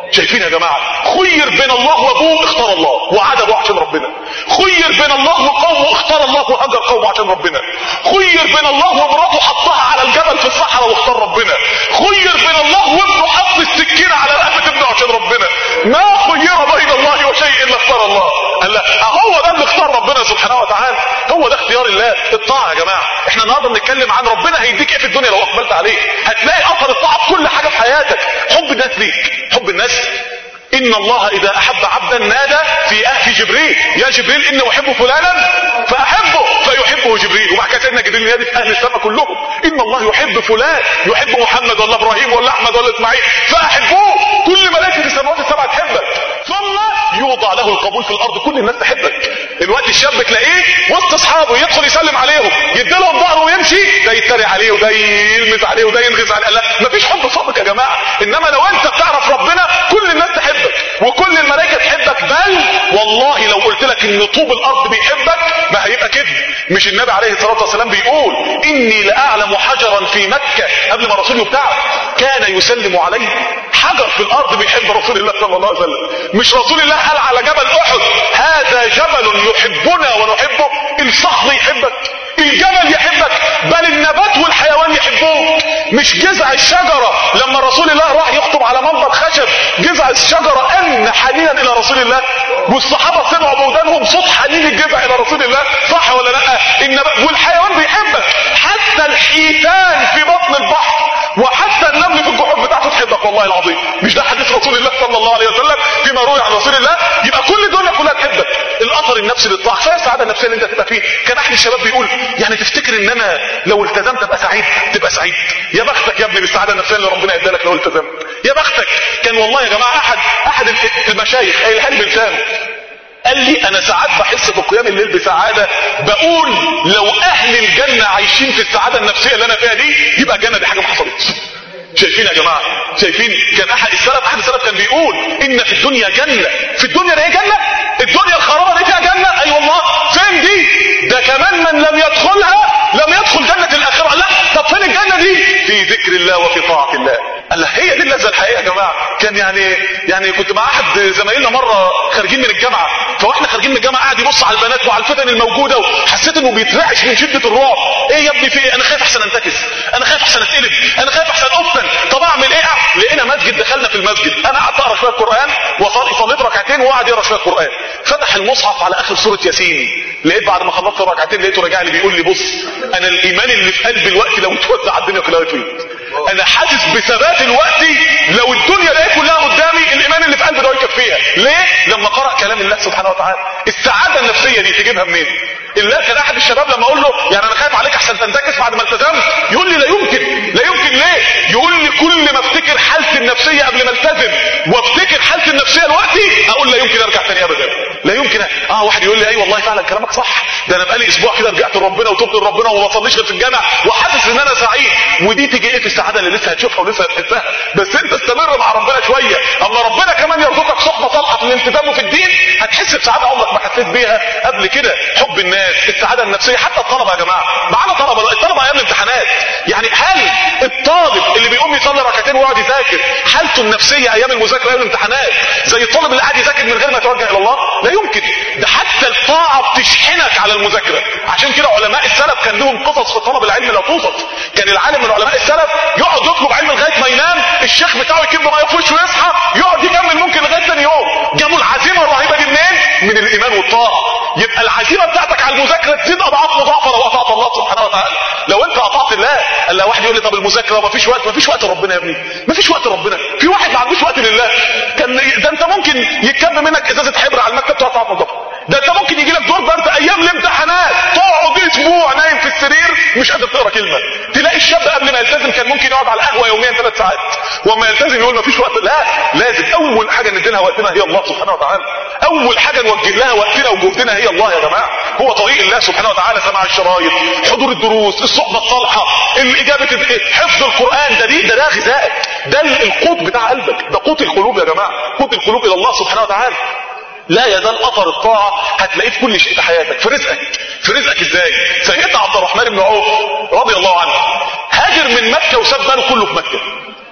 شايفين يا جماعة خير بين الله وابوه اختار الله وعاد ابوه عشان ربنا خير بين الله وقومه اختار الله وهجر قومه عشان ربنا خير بين الله ومراته حطها على الجبل في الصحراء واختار ربنا خير بين الله وابنه حط السكينة على رقبة ابنه عشان ربنا ما خير بين الله وشيء الا اختار الله قال لا هو ده اللي اختار ربنا سبحانه وتعالى هو ده اختيار الله الطاعة يا جماعة احنا النهارده بنتكلم عن ربنا هيديك ايه في الدنيا لو اقبلت عليه هتلاقي اثر الطاعة في كل حاجة في حياتك حب الناس ليك حب الناس ان الله اذا احب عبدا نادى في في جبريل يا جبريل اني احب فلانا فاحبه فيحبه جبريل وبعد كده سيدنا جبريل ينادي في اهل السماء كلهم ان الله يحب فلان يحب محمد ولا ابراهيم ولا احمد ولا اسماعيل فاحبوه كل ملائكه السماوات السبعه تحبك ثم يوضع له القبول في الارض كل الناس تحبك الوقت الشاب تلاقيه وسط اصحابه يدخل يسلم عليهم يدي لهم ظهره ويمشي ده يتريق عليه وده يلمس عليه وده ينغز عليه لا مفيش حب صادق يا جماعه انما لو انت بتعرف ربنا كل الناس تحبك وكل الملائكه تحبك بل والله لو قلت لك ان طوب الارض بيحبك ما هيبقى كده مش النبي عليه الصلاه والسلام بيقول اني لاعلم حجرا في مكه قبل ما رسول يبتعث كان يسلم عليه حجر في الارض بيحب رسول الله صلى الله عليه وسلم مش رسول الله قال على جبل احد هذا جبل يحبنا ونحبه الصخر يحبك الجبل يحبك بل النبات والحيوان يحبوك مش جذع الشجرة لما رسول الله راح يخطب على منبر خشب جذع الشجرة أن حنينا إلى رسول الله والصحابة سمعوا بودانهم صوت حنين الجذع إلى رسول الله صح ولا لا النبات والحيوان بيحبك حتى الحيتان في بطن البحر وحتى النمل في الجحور بتاعته تحبك والله العظيم مش ده حديث رسول الله صلى الله عليه وسلم فيما روي عن رسول الله يبقى كل الدنيا كلها تحبك الاثر النفسي للطاعه كفايه السعاده النفسيه اللي انت تبقى فيه كان احد الشباب بيقول يعني تفتكر ان انا لو التزمت ابقى سعيد تبقى سعيد يا بختك يا ابني بالسعاده النفسيه اللي ربنا ادالك لك لو التزمت يا بختك كان والله يا جماعه احد احد المشايخ قايلها لي بلسانه قال لي انا ساعات بحس بقيام الليل بسعاده بقول لو اهل الجنه عايشين في السعاده النفسيه اللي انا فيها دي يبقى الجنه دي حاجه ما حصلتش شايفين يا جماعه شايفين كان احد السلف احد السلف كان بيقول ان في الدنيا جنه في الدنيا دي جنه الدنيا الخرابه دي فيها جنه اي أيوة والله فين دي ده كمان من لم يدخلها لم يدخل جنه الاخره لا طب فين الجنه دي في ذكر الله وفي طاعه الله قال له هي دي اللذه الحقيقيه يا جماعه كان يعني يعني كنت مع احد زمايلنا مره خارجين من الجامعه فواحنا خارجين من الجامعه قاعد يبص على البنات وعلى الفتن الموجوده وحسيت انه بيترعش من شده الرعب ايه يا ابني في ايه انا خايف احسن انتكس انا خايف احسن اتقلب انا خايف احسن افتن طب اعمل ايه لقينا مسجد دخلنا في المسجد انا قعدت اقرا شويه قران وصلي صليت ركعتين وقعد يقرا شويه قران فتح المصحف على اخر سوره ياسين لقيت بعد ما خلصت الركعتين لقيته راجع لي بيقول لي بص انا الايمان اللي في قلبي الوقت لو اتوزع على الدنيا كلها يطير انا حاسس بثبات الوقت لو الدنيا دي كلها قدامي الايمان اللي في قلبي ده يكفيها ليه لما قرأ كلام الله سبحانه وتعالى السعادة النفسية دي تجيبها منين الله كان احد الشباب لما اقول له يعني انا خايف عليك احسن تنتكس بعد ما التزمت يقول لي لا يمكن لا يمكن ليه يقول لي كل ما افتكر حالتي النفسية قبل ما التزم وافتكر حالتي النفسية دلوقتي اقول لا يمكن ارجع تاني ابدا لا يمكن اه واحد يقول لي اي والله فعلا كلامك صح ده انا بقالي اسبوع كده رجعت لربنا وتوبت لربنا وما بصليش غير في الجامع وحاسس ان انا سعيد ودي تيجي ايه في السعاده اللي لسه هتشوفها ولسه هتحسها بس انت استمر مع ربنا شويه اما ربنا كمان يرزقك صحبه صالحه في الالتزام في الدين هتحس بسعاده عمرك ما حسيت بيها قبل كده حب الناس السعاده النفسيه حتى الطلبه يا جماعه معانا طلبه الطلبه ايام الامتحانات يعني هل الطالب اللي بيقوم يصلي ركعتين ويقعد يذاكر حالته النفسيه ايام المذاكره ايام الامتحانات زي الطالب اللي قاعد يذاكر من غير ما يتوجه الى الله لا يمكن ده حتى الطاعه بتشحنك على المذاكره عشان كده علماء السلف كان لهم قصص في طلب العلم لا توصف كان العالم من علماء السلف يقعد يطلب علم لغايه ما ينام الشيخ بتاعه يكب ما يفوش ويصحى يقعد يكمل ممكن لغايه ثاني يوم جابوا العزيمه الرهيبه دي منين من الايمان والطاعه يبقى العزيمه بتاعتك على المذاكره تزيد اضعاف مضاعفه لو اطعت الله سبحانه وتعالى لو انت اطعت الله الا واحد يقول لي طب المذاكره ما فيش وقت ما فيش وقت ربنا يا ابني ما فيش وقت ربنا في واحد ما عندوش وقت لله كان ده انت ممكن يتكب منك ازازه حبر على المكتب تقعد تنظفها ده انت ممكن يجي لك دور برد ايام الامتحانات تقعد اسبوع نايم في السرير مش قادر تقرا كلمه تلاقي الشاب قبل ما يلتزم كان ممكن يقعد على القهوه يوميا ثلاث ساعات وما يلتزم يقول ما فيش وقت لا لازم اول حاجه ندي لها وقتنا هي الله سبحانه وتعالى اول حاجه نوجه لها وقتنا وجهدنا هي الله يا جماعه هو طريق الله سبحانه وتعالى سماع الشرايط حضور الدروس الصحبه الصالحه الاجابه حفظ القران ده دي ده ده غذائك ده القوت بتاع قلبك ده قوت القلوب يا جماعه قوت القلوب الى الله سبحانه وتعالى لا يزال اثر الطاعه هتلاقيه في كل شيء في حياتك في رزقك في رزقك ازاي سيدنا عبد الرحمن بن عوف رضي الله عنه هاجر من مكه وساب ماله كله في مكه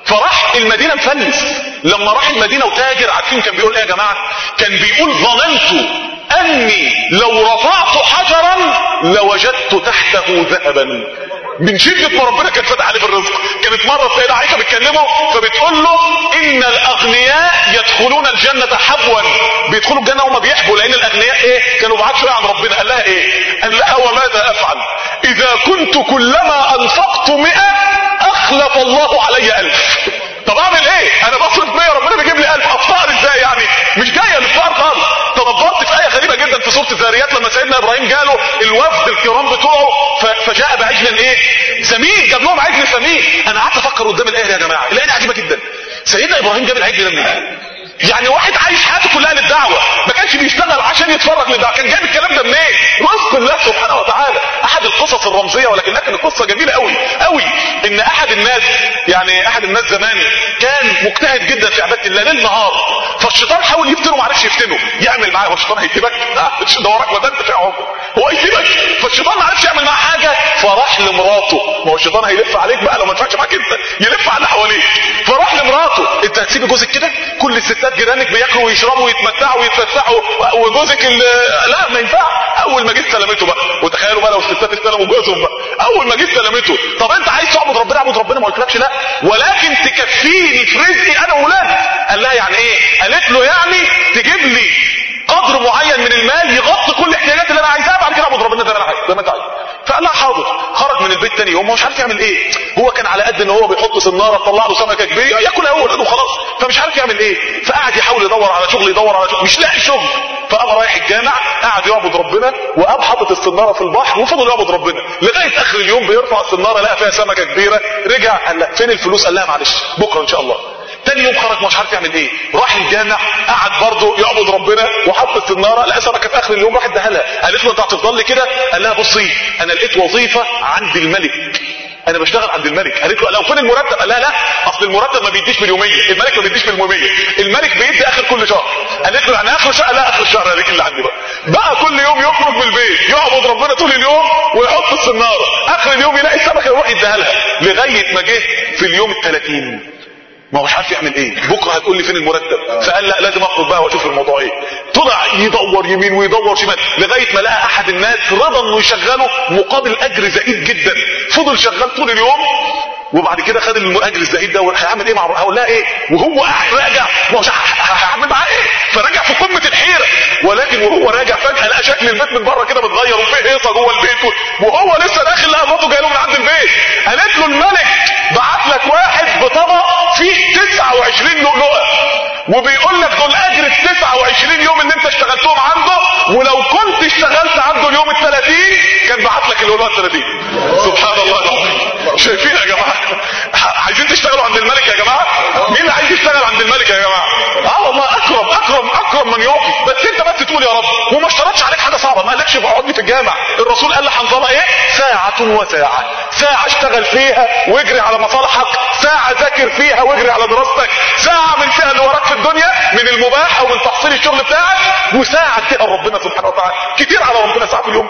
فراح المدينة مفلس لما راح المدينة وتاجر عارفين كان بيقول ايه يا جماعة كان بيقول ظننت اني لو رفعت حجرا لوجدت تحته ذهبا من شدة ما ربنا كان فتح عليه في الرزق كانت مرة السيدة عائشة بتكلمه فبتقول له ان الاغنياء يدخلون الجنة حبوا بيدخلوا الجنة وهم بيحبوا لان الاغنياء ايه كانوا بعاد شوية عن ربنا قال لها ايه قال لها وماذا افعل اذا كنت كلما انفقت مئة اخلف الله علي الف طب اعمل ايه انا بصرف 100 ربنا بيجيب لي 1000 افطار ازاي يعني مش جايه الافطار خالص تنظرت في ايه غريبه جدا في سوره الذاريات لما سيدنا ابراهيم جاله الوفد الكرام بتوعه ف- فجاء بعجل ايه سمين جاب لهم عجل سمين انا قعدت افكر قدام الايه دي يا جماعه الايه دي عجيبه جدا سيدنا ابراهيم جاب العجل ده منين يعني واحد عايش حياته كلها للدعوة ما كانش بيشتغل عشان يتفرج للدعوة كان جايب الكلام ده منين رزق الله سبحانه وتعالى احد القصص الرمزية ولكن لكن القصة جميلة قوي قوي ان احد الناس يعني احد الناس زمان كان مجتهد جدا في عبادة الله ليل نهار فالشيطان حاول يفتنه ما عرفش يفتنه يعمل معاه هو الشيطان هيسيبك ده وراك ما انت في عمره هو يسيبك فالشيطان ما عرفش يعمل معاه حاجة فراح لمراته ما هو الشيطان هيلف عليك بقى لو ما ينفعش معاك انت يلف على اللي حواليك فراح لمراته انت هتسيبي جوزك كده كل الستات جيرانك بياكلوا ويشربوا ويتمتعوا ويتفسحوا وجوزك ال- لا ما ينفع اول ما جيت سلامته بقى وتخيلوا بقى لو الستات استلموا جوزهم بقى اول ما جيت سلامته طب انت عايز تعبد ربنا اعبد ربنا ما قلتلكش لا ولكن تكفيني في رزقي انا واولادي قال لها يعني ايه قالت له يعني تجيب لي قدر معين من المال يغطي كل الاحتياجات اللي انا عايزها بعد كده اعبد ربنا زي ما انا عايز زي ما انت عايز فقال لها حاضر خرج من البيت تاني يوم هو مش عارف يعمل ايه هو كان على قد ان هو بيحط سناره تطلع له سمكه كبيره ياكلها هو ولاده خلاص فمش عارف يعمل ايه فقعد يحاول يدور على شغل يدور على شغل مش لاقي شغل فقام رايح الجامع قعد يعبد ربنا وقام حاطط السناره في البحر وفضل يعبد ربنا لغايه اخر اليوم بيرفع السناره لقى فيها سمكه كبيره رجع قال لا فين الفلوس قال لها معلش بكره ان شاء الله تاني يوم خرج مش عارف يعمل ايه راح الجامع قعد برضه يعبد ربنا وحط السناره لقى سمكه في اخر اليوم راح اداها لها قالت له انت هتفضل لي كده قال لها بصي انا لقيت وظيفه عند الملك انا بشتغل عند الملك قالت له لو فين المرتب قال لها لا اصل المرتب ما بيديش باليوميه الملك ما بيديش باليوميه الملك بيدي اخر كل شهر قالت له يعني اخر شهر لا اخر الشهر هذيك اللي عندي بقى بقى كل يوم يخرج من البيت يعبد ربنا طول اليوم ويحط السناره اخر اليوم يلاقي السمكه يروح يديها لها لغايه ما جه في اليوم ال 30 ما هوش عارف يعمل ايه بكره هتقول لي فين المرتب فقال لا لازم اخرج بقى واشوف الموضوع ايه طلع يدور يمين ويدور شمال لغايه ما لقى احد الناس رضى انه يشغله مقابل اجر زهيد جدا فضل شغال طول اليوم وبعد كده خد الاجر الزهيد ده هيعمل ايه مع هقول لها ايه وهو قاعد راجع ما هوش هعمل معاه ايه فرجع في قمه الحيره ولكن وهو راجع فجاه لقى شكل البيت من بره كده متغير وفيه هيصه جوه البيت وهو لسه داخل لقى مراته جايه له من عند البيت قالت له الملك بعت لك واحد بطبق فيه 29 لؤلؤه وبيقول لك دول اجر ال 29 يوم اللي انت اشتغلتهم عنده ولو كنت اشتغلت عنده اليوم ال 30 كان بعت لك اللؤلؤه ال 30 سبحان الله العظيم شايفين يا جماعه عايزين تشتغلوا عند الملك يا جماعه مين اللي عايز يشتغل عند الملك يا جماعه اه والله اكرم اكرم اكرم من يعطي بس انت بس تقول يا رب وما اشترطش عليك حاجه صعبه ما قالكش اقعد لي في الجامع الرسول قال لحنظله ايه ساعه وساعه ساعه اشتغل فيها واجري على مصالحك ساعه ذاكر فيها واجري على دراستك ساعه من فيها اللي وراك في الدنيا من المباح او من تحصيل الشغل بتاعك وساعه تقل ربنا سبحانه وتعالى كتير على ربنا ساعه في اليوم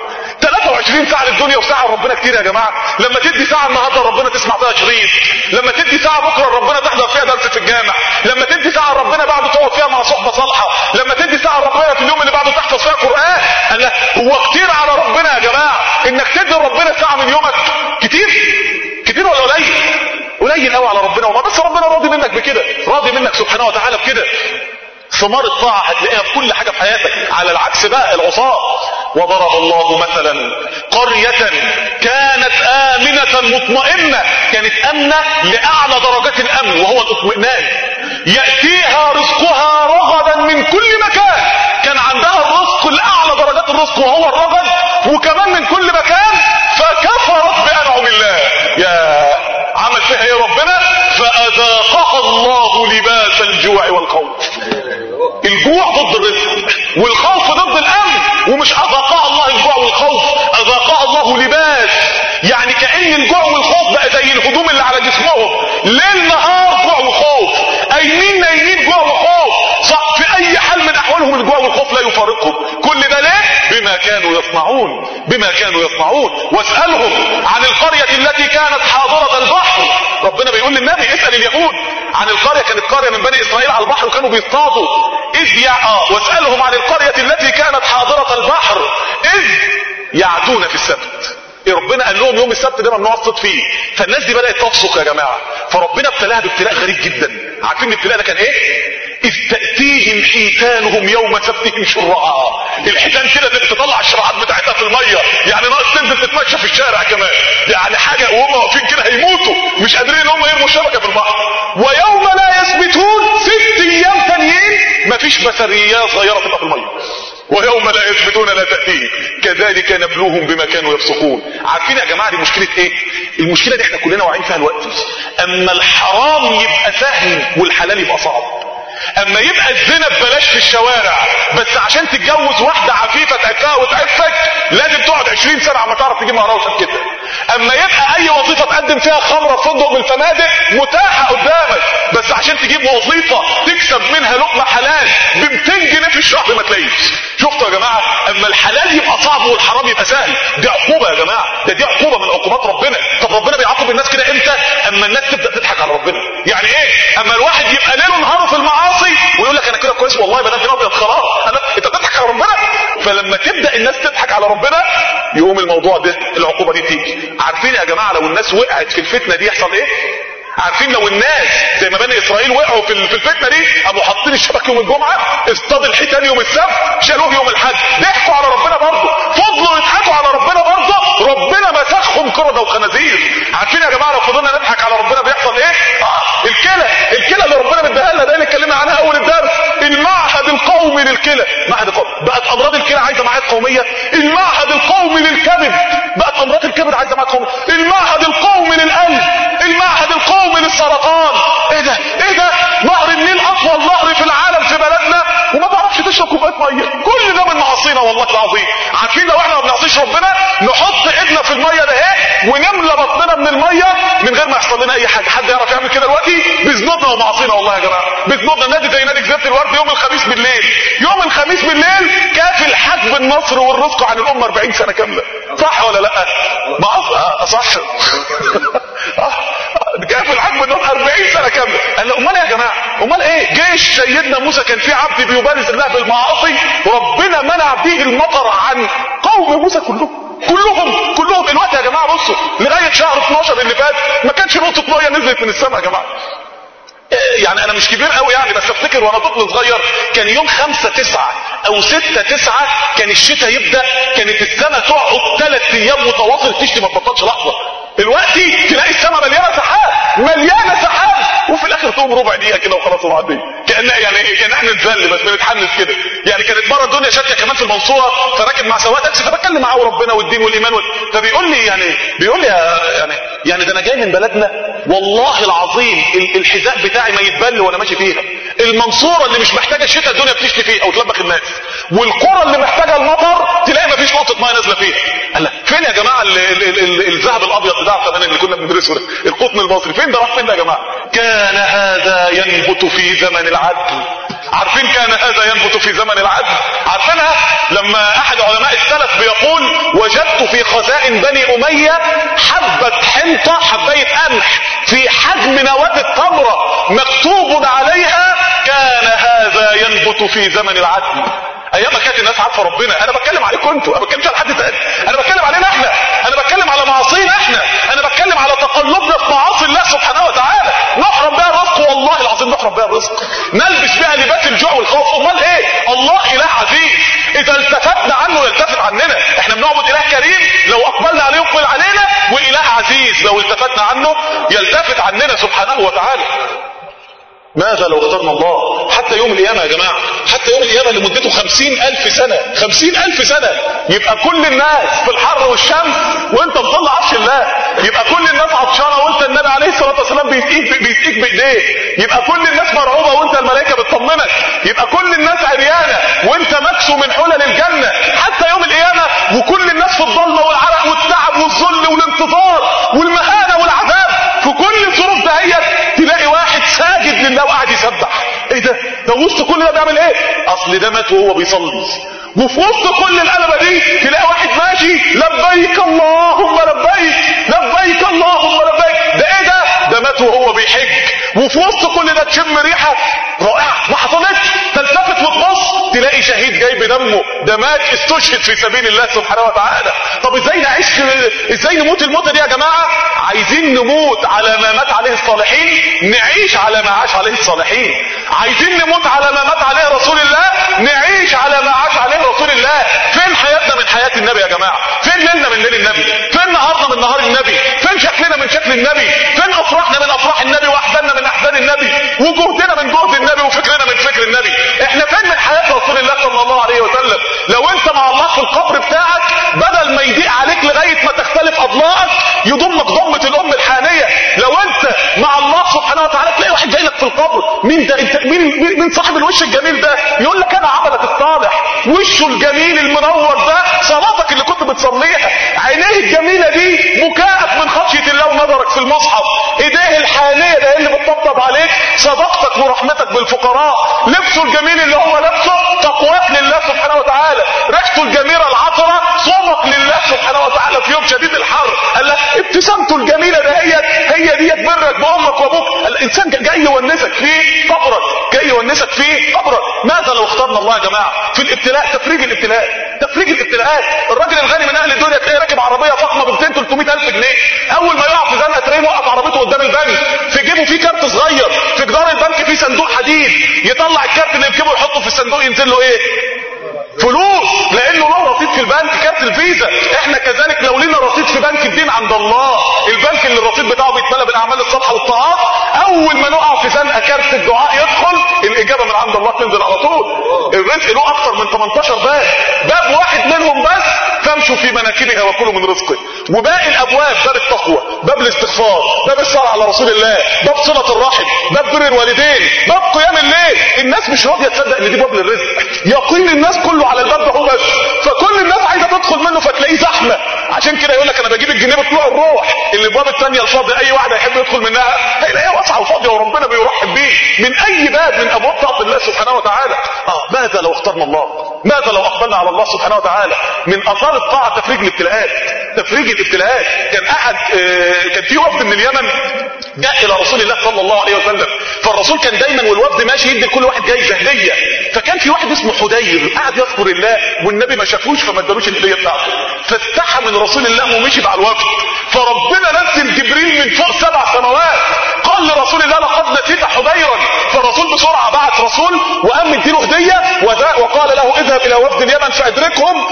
23 ساعه للدنيا وساعه ربنا كتير يا جماعه لما تدي ساعه النهارده ربنا تسمع فيها شريط لما تدي ساعه بكره ربنا تحضر فيها درس في الجامع لما تدي ساعه ربنا بعده تقعد فيها مع صحبه صالحه لما تدي ساعه ربنا في اليوم اللي بعده تحفظ فيها قران قال لا هو كتير على ربنا يا جماعه انك تدي ربنا ساعه من يومك كتير كتير ولا قليل قليل قوي على ربنا وما بس ربنا راضي منك بكده راضي منك سبحانه وتعالى بكده ثمار الطاعة هتلاقيها في كل حاجة في حياتك على العكس بقى العصاة وضرب الله مثلا قرية كانت آمنة مطمئنة كانت آمنة لأعلى درجات الأمن وهو الاطمئنان يأتيها رزقها رغدا من كل مكان كان عندها الرزق لأعلى درجات الرزق وهو الرغد وكمان من كل مكان فكفرت بأنعم الله يا عمل فيها ايه ربنا فأذاقها الله لباس الجوع والخوف الجوع ضد الرزق والخوف ضد الامن ومش اذاقها الله الجوع والخوف اذاقها الله لباس يعني كأن الجوع والخوف بقى زي الهدوم اللي على جسمهم ليل نهار جوع وخوف قايمين نايمين جوع وخوف صح في اي حال من احوالهم الجوع والخوف لا يفارقهم كل ده ليه بما بما كانوا يصنعون بما كانوا يصنعون واسألهم عن القرية التي كانت حاضرة البحر ربنا بيقول للنبي اسأل اليهود عن القرية كانت قرية من بني اسرائيل على البحر وكانوا بيصطادوا اذ يع... آه واسألهم عن القرية التي كانت حاضرة البحر اذ يعدون في السبت ربنا قال لهم يوم السبت ده ممنوع الصيد فيه فالناس دي بدات تفسق يا جماعه فربنا ابتلاها بابتلاء غريب جدا عارفين الابتلاء ده كان ايه اذ تاتيهم حيتانهم يوم سبتهم شرعا الحيتان كده تطلع الشرعات بتاعتها في الميه يعني ناقص تنزل تتمشى في الشارع كمان يعني حاجه وهم واقفين كده هيموتوا مش قادرين ان هم يرموا الشبكه في البحر ويوم لا يثبتون ست ايام تانيين مفيش بسريات صغيره تبقى في الميه ويوم لا يثبتون لا تأتيه كذلك نبلوهم بما كانوا يفسقون عارفين يا جماعة دي مشكلة ايه المشكلة دي احنا كلنا واعيين فيها الوقت اما الحرام يبقى سهل والحلال يبقى صعب اما يبقى الزنا ببلاش في الشوارع بس عشان تتجوز واحدة عفيفة تعفها وتعفك لازم تقعد 20 سنة عم تعرف تجيب مهرها وشبكتها اما يبقى اي وظيفة تقدم فيها خمرة في فندق من الفنادق متاحة قدامك بس عشان تجيب وظيفة تكسب منها لقمة حلال ب 200 جنيه في الشهر ما تلاقيش شفتوا يا جماعة اما الحلال يبقى صعب والحرام يبقى سهل دي عقوبة يا جماعة ده دي عقوبة من عقوبات ربنا طب ربنا بيعاقب الناس كده امتى اما الناس تبدأ تضحك على ربنا يعني ايه اما الواحد يبقى ليله نهاره في المعاصي ويقول لك انا كده كويس والله ما دام ابيض خلاص انا انت بتضحك على ربنا فلما تبدا الناس تضحك على ربنا يقوم الموضوع ده العقوبه دي تيجي عارفين يا جماعه لو الناس وقعت في الفتنه دي يحصل ايه عارفين لو الناس زي ما بني اسرائيل وقعوا في في الفتنه دي قاموا حاطين الشبك يوم الجمعه اصطاد الحيتان يوم السبت شالوه يوم الحد ضحكوا على ربنا برضه فضلوا يضحكوا على ربنا برضه ربنا مسخهم قرده وخنازير عارفين يا جماعه لو فضلنا نضحك على ربنا بيحصل ايه آه الكلى الكلى اللي ربنا مديها لنا ده اللي اتكلمنا عنها اول الدرس المعهد القومي للكلى معهد القومي بقت امراض الكلى عايزه معاهد قوميه المعهد القومي للكبد بقت امراض الكبد عايزه معاهد قوميه المعهد القومي للقلب المعهد القومي للسرطان ايه ده ايه ده نهر النيل اطول نهر في العالم في بلدنا وما بعرفش تشرب كوبايه ميه كل ده من معاصينا والله العظيم عارفين لو احنا ما بنعصيش ربنا نحط ايدنا في الميه ده اهي ونملى بطننا من الميه من غير ما يحصل لنا اي حاجه حد يعرف يعمل كده دلوقتي بذنوبنا ومعاصينا والله يا جماعه بذنوبنا نادي زي نادي جزيره الورد يوم الخميس بالليل يوم الخميس بالليل كافل حجب النصر والرزق عن الامه 40 سنه كامله صح ولا لا ما آه صح كافل حجب النصر 40 سنه كامله قال له امال يا جماعه امال ايه جيش سيدنا موسى كان في عبد بيبارز الله بالمعاصي ربنا منع به المطر عن قوم موسى كلهم كلهم كلهم الوقت يا جماعه بصوا لغايه شهر 12 اللي فات ما كانش نقطه ميه نزلت من السماء يا جماعه يعني انا مش كبير قوي يعني بس افتكر وانا طفل صغير كان يوم خمسة تسعة او ستة تسعة كان الشتاء يبدأ كانت السماء تقعد ثلاث ايام متواصل تشتي ما تبطلش لحظة دلوقتي تلاقي السماء مليانة سحاب مليانة سحاب وفي الاخر تقوم ربع دقيقة كده وخلاص ومعديه كأن يعني ايه كان احنا نتذل بس بنتحنس كده يعني كانت مرة الدنيا شاتية كمان في المنصورة فراكب مع سواق تاكسي فبتكلم معاه وربنا والدين والايمان وال... فبيقول لي يعني بيقول لي يعني يعني ده انا جاي من بلدنا والله العظيم الحذاء بتاعي ما يتبل وانا ماشي فيها المنصورة اللي مش محتاجة الشتاء الدنيا بتشتي فيه او تلبخ الناس والقرى اللي محتاجة المطر تلاقي ما فيش نقطة ميه نازلة فيها قال لك فين يا جماعة الذهب الابيض بتاع زمان اللي كنا بندرسه ده القطن المصري فين ده راح فين ده يا جماعة كان هذا ينبت في زمن العدل عارفين كان هذا ينبت في زمن العدل عارفينها لما احد علماء السلف بيقول وجدت في خزائن بني امية حبة حنطة حباية قمح في حجم نواة التمرة مكتوب عليها كان هذا ينبت في زمن العدل ايام ما كانت الناس عارفه ربنا انا بتكلم عليكم انتوا انا بتكلمش على حد تاني انا بتكلم علينا احنا انا بتكلم على معاصينا احنا انا بتكلم على تقلبنا في معاصي الله سبحانه وتعالى نحرم بها الرزق والله العظيم نحرم بها الرزق نلبس بها لباس الجوع والخوف امال ايه الله اله عزيز اذا التفتنا عنه يلتفت عننا احنا بنعبد اله كريم لو اقبلنا عليه يقبل علينا واله عزيز لو التفتنا عنه يلتفت عننا سبحانه وتعالى ماذا لو اخترنا الله حتى يوم القيامة يا جماعة حتى يوم القيامة اللي مدته خمسين ألف سنة خمسين ألف سنة يبقى كل الناس في الحر والشمس وانت مطلع عرش الله يبقى كل الناس عطشانة وانت النبي عليه الصلاة والسلام بيسقيك بيسقيك بإيديه يبقى كل الناس مرعوبة وانت الملائكة بتطمنك يبقى كل الناس عريانة وانت مكسو من حلل الجنة حتى يوم القيامة وكل الناس في الضلمة والعرق والتعب والذل والانتظار والمهانة والعذاب في كل الظروف دهيت تلاقي واحد ساجد لله وقاعد يسبح ايه ده ده وسط كل ده بيعمل ايه اصل ده مات وهو بيصلي وفي وسط كل القلبة دي تلاقي واحد ماشي لبيك اللهم لبيك لبيك اللهم لبيك ده ايه ده ده مات وهو بيحج وفي وسط كل ده تشم ريحة رائعة ما حصلتش تلتفت وتبص تلاقي شهيد جاي بدمه ده مات استشهد في سبيل الله سبحانه وتعالى طب ازاي نعيش ازاي نموت الموتة دي يا جماعة عايزين نموت على ما مات عليه الصالحين نعيش على ما عاش عليه الصالحين عايزين نموت على ما مات عليه رسول الله نعيش على ما عاش عليه رسول الله فين حياتنا من حياة النبي يا جماعة فين ليلنا من ليل النبي فين نهارنا من نهار النبي فين شكلنا من شكل النبي فين افراحنا من افراح النبي واحزاننا من احزان النبي وجهدنا من جهد النبي وفكرنا من فكر النبي احنا فين من حياة رسول الله صلى الله عليه وسلم لو انت مع الله في القبر بتاعك بدل ما يضيق عليك لغاية ما تختلف اضلاعك يضمك ضمة الام الحانية لو انت مع الله سبحانه وتعالى تلاقي واحد جاي لك في القبر مين ده انت مين مين مين صاحب الوش الجميل ده يقول لك انا عملك الصالح وشه الجميل المنور ده صلاتك اللي كنت بتصليها عينيه الجميلة دي بكاءك من خشية الله ونظرك في المصحف ايديه الحانية ده اللي بتطبطب عليك صدقتك ورحمتك بالفقراء لبسه الجميل اللي هو لابسه تقواك لله سبحانه وتعالى ريحته الجميلة العطرة صومك لله سبحانه وتعالى في يوم شديد الحر قال لك ابتسامته الجميلة دهيت هي ديت برك بامك وابوك الانسان جاي يونسك في قبرك جاي يونسك في قبرك ماذا لو اخترنا الله يا جماعة في الابتلاء تفريج الابتلاء تفريج الابتلاءات الراجل الغني من اهل الدنيا تلاقيه راكب عربية فخمة ب 200 300 الف جنيه اول ما يقع في زنقة تلاقيه موقف عربيته قدام البنك في جيبه فيه كارت صغير في جدار البنك فيه صندوق حديد يطلع الكارت اللي في جيبه يحطه في الصندوق ينزل له ايه فلوس لانه له رصيد في البنك كارت الفيزا احنا كذلك لو لنا رصيد في بنك الدين عند الله البنك اللي الرصيد بتاعه بيتملى بالاعمال الصالحه والطاعات اول ما نقع في زنقه كارت الدعاء يدخل الاجابه من عند الله تنزل على طول الرزق له اكثر من 18 باب باب واحد منهم بس فامشوا في مناكبها وكلوا من رزقه وباقي الابواب باب التقوى باب الاستغفار باب الصلاه على رسول الله باب صله الرحم باب بر الوالدين باب قيام الليل الناس مش راضيه تصدق ان دي باب للرزق يقين الناس كله على الباب ده هو بس فكل الناس عايزه تدخل منه فتلاقيه زحمه عشان كده يقول لك انا بجيب الجنيه بطلوع الروح اللي الباب الثانيه الفاضيه اي واحد هيحب يدخل منها هيلاقيها واسعه وفاضيه وربنا بيرحب بيه من اي باب من ابواب طاعه الله سبحانه وتعالى اه ماذا لو اخترنا الله ماذا لو اقبلنا على الله سبحانه وتعالى من اثار الطاعه تفريج الابتلاءات تفريج الابتلاءات كان احد آه كان في وفد من اليمن جاء الى رسول الله صلى الله عليه وسلم فالرسول كان دايما والوفد ماشي يدي لكل واحد جايزه هديه فكان في واحد اسمه حدير قاعد يذكر الله والنبي ما شافوش فما ادالوش الهديه بتاعته فاستحى من رسول الله ومشي مع الوفد فربنا نزل جبريل من فوق سبع سماوات قال لرسول الله لقد نسيت حديرا فالرسول بسرعه بعت رسول وقام مديله هديه وقال له اذهب الى وفد اليمن فادركهم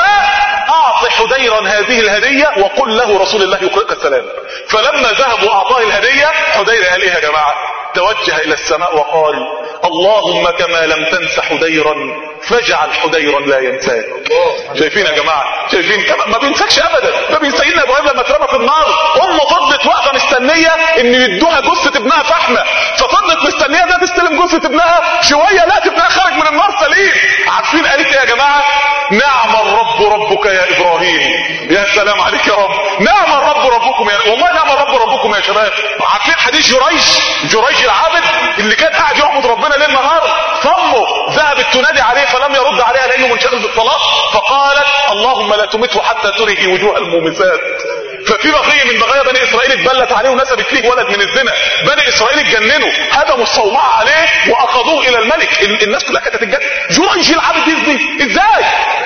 واعط حديرا هذه الهديه وقل له رسول الله يقرئك السلام فلما ذهبوا واعطاه الهديه حدير قال ايه يا جماعه توجه الى السماء وقال اللهم كما لم تنس حديرا فاجعل حديرا لا ينساك شايفين يا جماعه شايفين ما بينساكش ابدا ما بين سيدنا ابراهيم لما اترمى في النار امه فضلت واقفه مستنيه ان يدوها جثه ابنها فحمه ففضلت مستنيه ده تستلم جثه ابنها شويه لا ابنها خرج من النار سليم عارفين قالت ايه يا جماعه نعم الرب ربك يا ابراهيم يا سلام عليك يا رب نعم الرب ربكم يا والله نعم الرب ربكم يا شباب عارفين حديث جريج جريج العابد اللي كان قاعد يعبد ربنا ليل نهار فامه ذهبت تنادي عليه فلم يرد عليها لانه منشغل بالطلاق فقالت اللهم لا تمته حتى ترهي وجوه المومسات ففي بقيه من بقايا بني اسرائيل اتبلت عليه ونسبت فيه ولد من الزنا بني اسرائيل اتجننوا هدموا الصومعه عليه واخذوه الى الملك الناس كلها كانت تتجنن جريج العابد يزني ازاي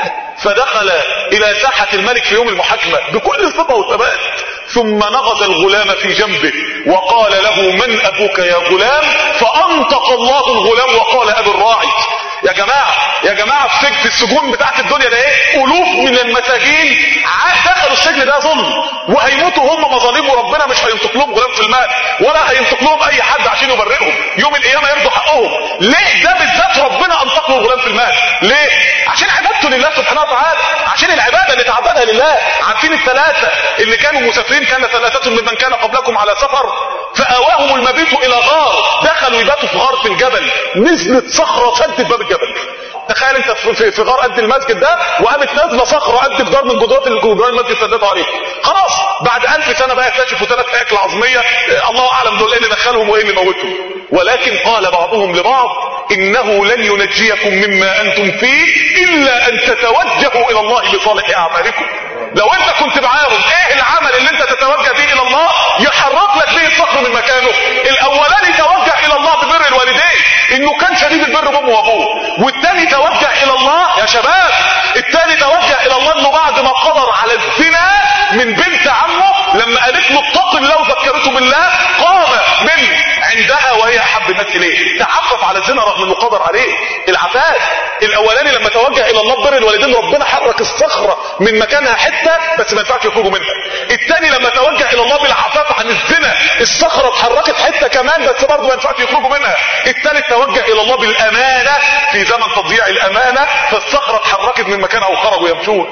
فدخل الى ساحة الملك في يوم المحاكمة بكل ثقة وثبات ثم نغز الغلام في جنبه وقال له من ابوك يا غلام فانطق الله الغلام وقال ابي الراعي يا جماعة يا جماعة في في السجون بتاعت الدنيا ده ايه الوف من المساجين دخلوا السجن ده ظلم وهيموتوا هم مظالم وربنا مش هينطق لهم غلام في المال ولا هينطق لهم اي حد عشان يبرئهم يوم القيامة يرضوا حقهم ليه ده بالذات ربنا انطق له غلام في المال ليه عشان عبادته لله سبحانه وتعالى عشان العبادة اللي تعبدها لله عارفين الثلاثة اللي كانوا مسافرين كان ثلاثة ممن كان قبلكم على سفر فآواهم المبيت الى غار دخلوا يباتوا في غار في الجبل نزلت صخرة سدت باب الجبل تخيل انت في, في غار قد المسجد ده وقامت نازله صخره قد جدار من جدرات جدران المسجد سدتوا عليه خلاص بعد ألف سنه بقى اكتشفوا ثلاث هياكل عظميه الله اعلم دول ايه اللي دخلهم وايه اللي موتهم ولكن قال بعضهم لبعض انه لن ينجيكم مما انتم فيه الا ان تتوجهوا الى الله بصالح اعمالكم لو انت كنت معاهم ايه العمل اللي انت تتوجه به الى الله يحرك لك به الصخر من مكانه الاولاني توجه الى الله ببر الوالدين انه كان شديد البر بامه وابوه والتاني توجه الى الله يا شباب التاني توجه الى الله انه بعد ما قدر على الزنا من بنت عمه لما قالت له اتق الله وذكرته بالله قام من عندها وهي احب الناس اليه تعفف على الزنا رغم انه قدر عليه العفاف الاولاني لما توجه الى الله ببر الوالدين ربنا حرك الصخره من مكانها حته بس ما ينفعش يخرجوا منها الثاني لما توجه الى الله بالعفاف عن الزنا الصخره اتحركت حته كمان بس برضه ما ينفعش يخرجوا منها الثالث توجه الى الله بالامانه في زمن تضييع الامانه فالصخره اتحركت من مكانها وخرجوا يمشون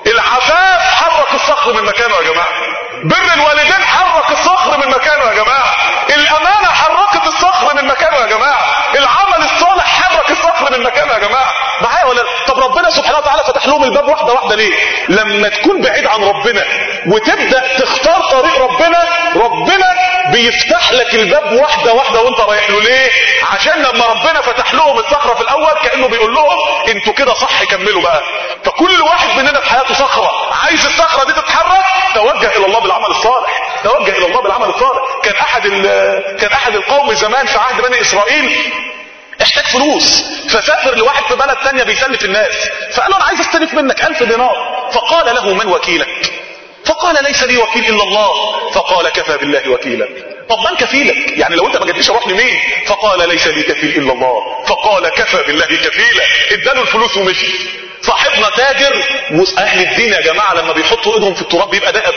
العفاف حرك الصخر من مكانه يا جماعه بر الوالدين حرك الصخر من مكانه يا جماعه الامانه حركت الصخر من مكانه يا جماعه العمل الصالح حرك الصخر من مكانه يا جماعه معايا ولا لا؟ طب ربنا سبحانه وتعالى فتح لهم الباب واحده واحده ليه لما تكون بعيد عن ربنا وتبدا تختار طريق ربنا ربنا بيفتح لك الباب واحده واحده وانت رايح له ليه عشان لما ربنا فتح لهم الصخره في الاول كانه بيقول لهم انتوا كده صح كملوا بقى فكل واحد مننا في حياته صخره عايز الصخره دي تتحرك توجه الى الله بالعمل الصالح توجه الى الله بالعمل الصالح كان احد كان احد القوم زمان في عهد بني اسرائيل احتاج فلوس فسافر لواحد في بلد تانية بيسلف الناس فقال له انا عايز استلف منك الف دينار فقال له من وكيلك فقال ليس لي وكيل الا الله فقال كفى بالله وكيلا طب من كفيلك يعني لو انت ما جبتش اروح لمين فقال ليس لي كفيل الا الله فقال كفى بالله كفيلا اداله الفلوس ومشي صاحبنا تاجر اهل الدين يا جماعه لما بيحطوا ايدهم في التراب بيبقى ذهب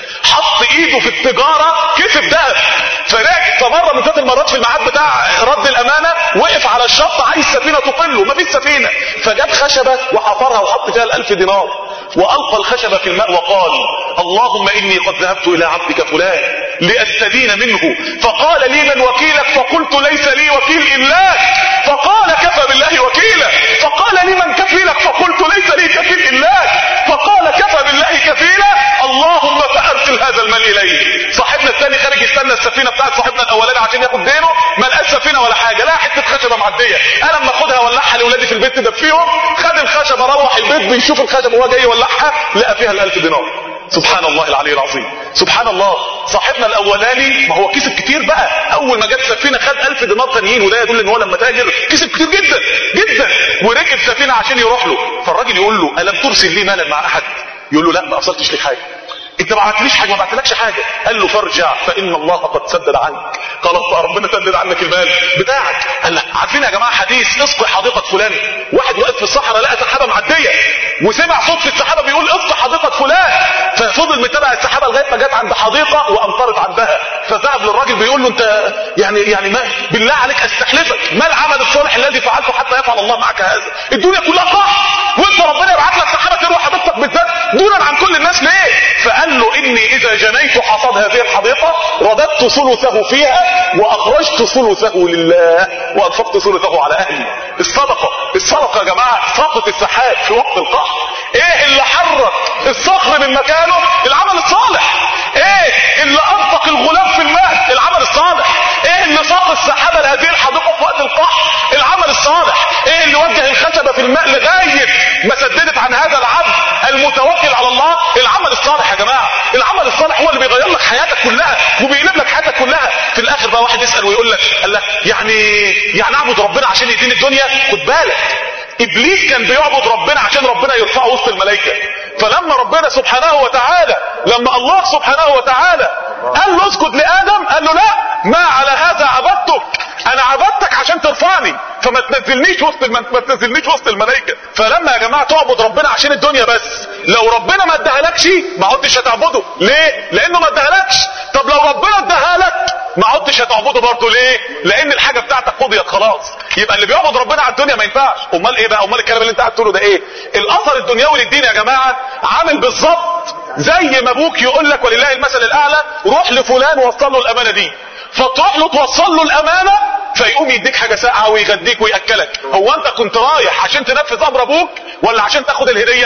حط ايده في التجاره كسب ذهب فراجع فمره من ذات المرات في الميعاد بتاع رد الامانه وقف على الشط عايز سفينه تقله مفيش سفينه فجاب خشبه وحفرها وحط فيها الالف دينار والقى الخشبه في الماء وقال اللهم اني قد ذهبت الى عبدك فلان لاستدين منه فقال لي من وكيلك فقلت ليس لي وكيل الا فقال كفى بالله وكيلا فقال لي من كفيلك فقلت ليس لي كفيل الا فقال كفى بالله كفيلا اللهم فارسل هذا المال اليه صاحبنا الثاني خارج يستنى السفينه بتاعت صاحبنا الاولاني عشان ياخد دينه ما لقاش سفينه ولا حاجه لا حته خشبه معديه انا اما اخدها اولعها لاولادي في البيت تدفيهم خد الخشبه روح البيت بيشوف الخشبه وهو جاي يولعها لقى فيها الالف دينار سبحان الله العلي العظيم سبحان الله صاحبنا الاولاني ما هو كسب كتير بقى اول ما جت سفينه خد ألف دينار تانيين وده يدل ان هو لما تاجر كسب كتير جدا جدا وركب سفينه عشان يروح له فالراجل يقول له الم ترسل لي مالا مع احد يقول له لا ما ارسلتش لك حاجه انت ما بعتليش حاجه ما بعتلكش حاجه قال له فارجع فان الله قد سدد عنك خلاص بقى ربنا سدد عنك المال بتاعك قال لا عارفين يا جماعه حديث اسقي حديقه فلان واحد واقف في الصحراء لقى سحابه معديه وسمع صوت في السحابه بيقول اسقي حديقه فلان ففضل متابع السحابه لغايه ما جت عند حديقه وامطرت عندها فذهب للراجل بيقول له انت يعني يعني ما بالله عليك استحلفك ما العمل الصالح الذي فعلته حتى يفعل الله معك هذا الدنيا كلها قح وانت ربنا يبعت لك سحابه تروح حديقتك بالذات دونا عن كل الناس ليه فقال له اني اذا جنيت حصاد هذه الحديقه رددت ثلثه فيها واخرجت ثلثه لله وانفقت ثلثه على اهلي الصدقه الصدقه يا جماعه ساقط السحاب في وقت القحط ايه اللي حرك الصخر من مكانه العمل الصالح ايه اللي انفق الغلام في الماء العمل الصالح ايه اللي ساق السحابه لهذه الحديقه في وقت القحط العمل الصالح ايه اللي وجه الخشبه في الماء لغايه ما سددت عن هذا العبد المتوكل على الله العمل الصالح يا جماعه العمل الصالح هو اللي بيغير لك حياتك كلها وبيقلب لك حياتك كلها في الاخر بقى واحد يسال ويقول لك قال لك يعني يعني اعبد ربنا عشان يديني الدنيا خد بالك ابليس كان بيعبد ربنا عشان ربنا يرفعه وسط الملائكه فلما ربنا سبحانه وتعالى لما الله سبحانه وتعالى قال له اسجد لادم قال له لا ما على هذا عبدتك انا عبدتك عشان ترفعني فما تنزلنيش وسط الم... ما تنزلنيش وسط الملائكه فلما يا جماعه تعبد ربنا عشان الدنيا بس لو ربنا ما اداهالكش ما عدتش هتعبده ليه لانه ما اداهالكش طب لو ربنا اداها لك ما عدتش هتعبده برضه ليه لان الحاجه بتاعتك قضيت خلاص يبقى اللي بيعبد ربنا على الدنيا ما ينفعش امال ايه بقى امال الكلام اللي انت قاعد تقوله ده ايه الاثر الدنيوي للدين يا جماعه عامل بالظبط زي ما ابوك يقول لك ولله المثل الاعلى روح لفلان وصل له الامانه دي فتروح له توصل له الامانه فيقوم يديك حاجه ساقعه ويغديك وياكلك هو انت كنت رايح عشان تنفذ امر ابوك ولا عشان تاخد الهديه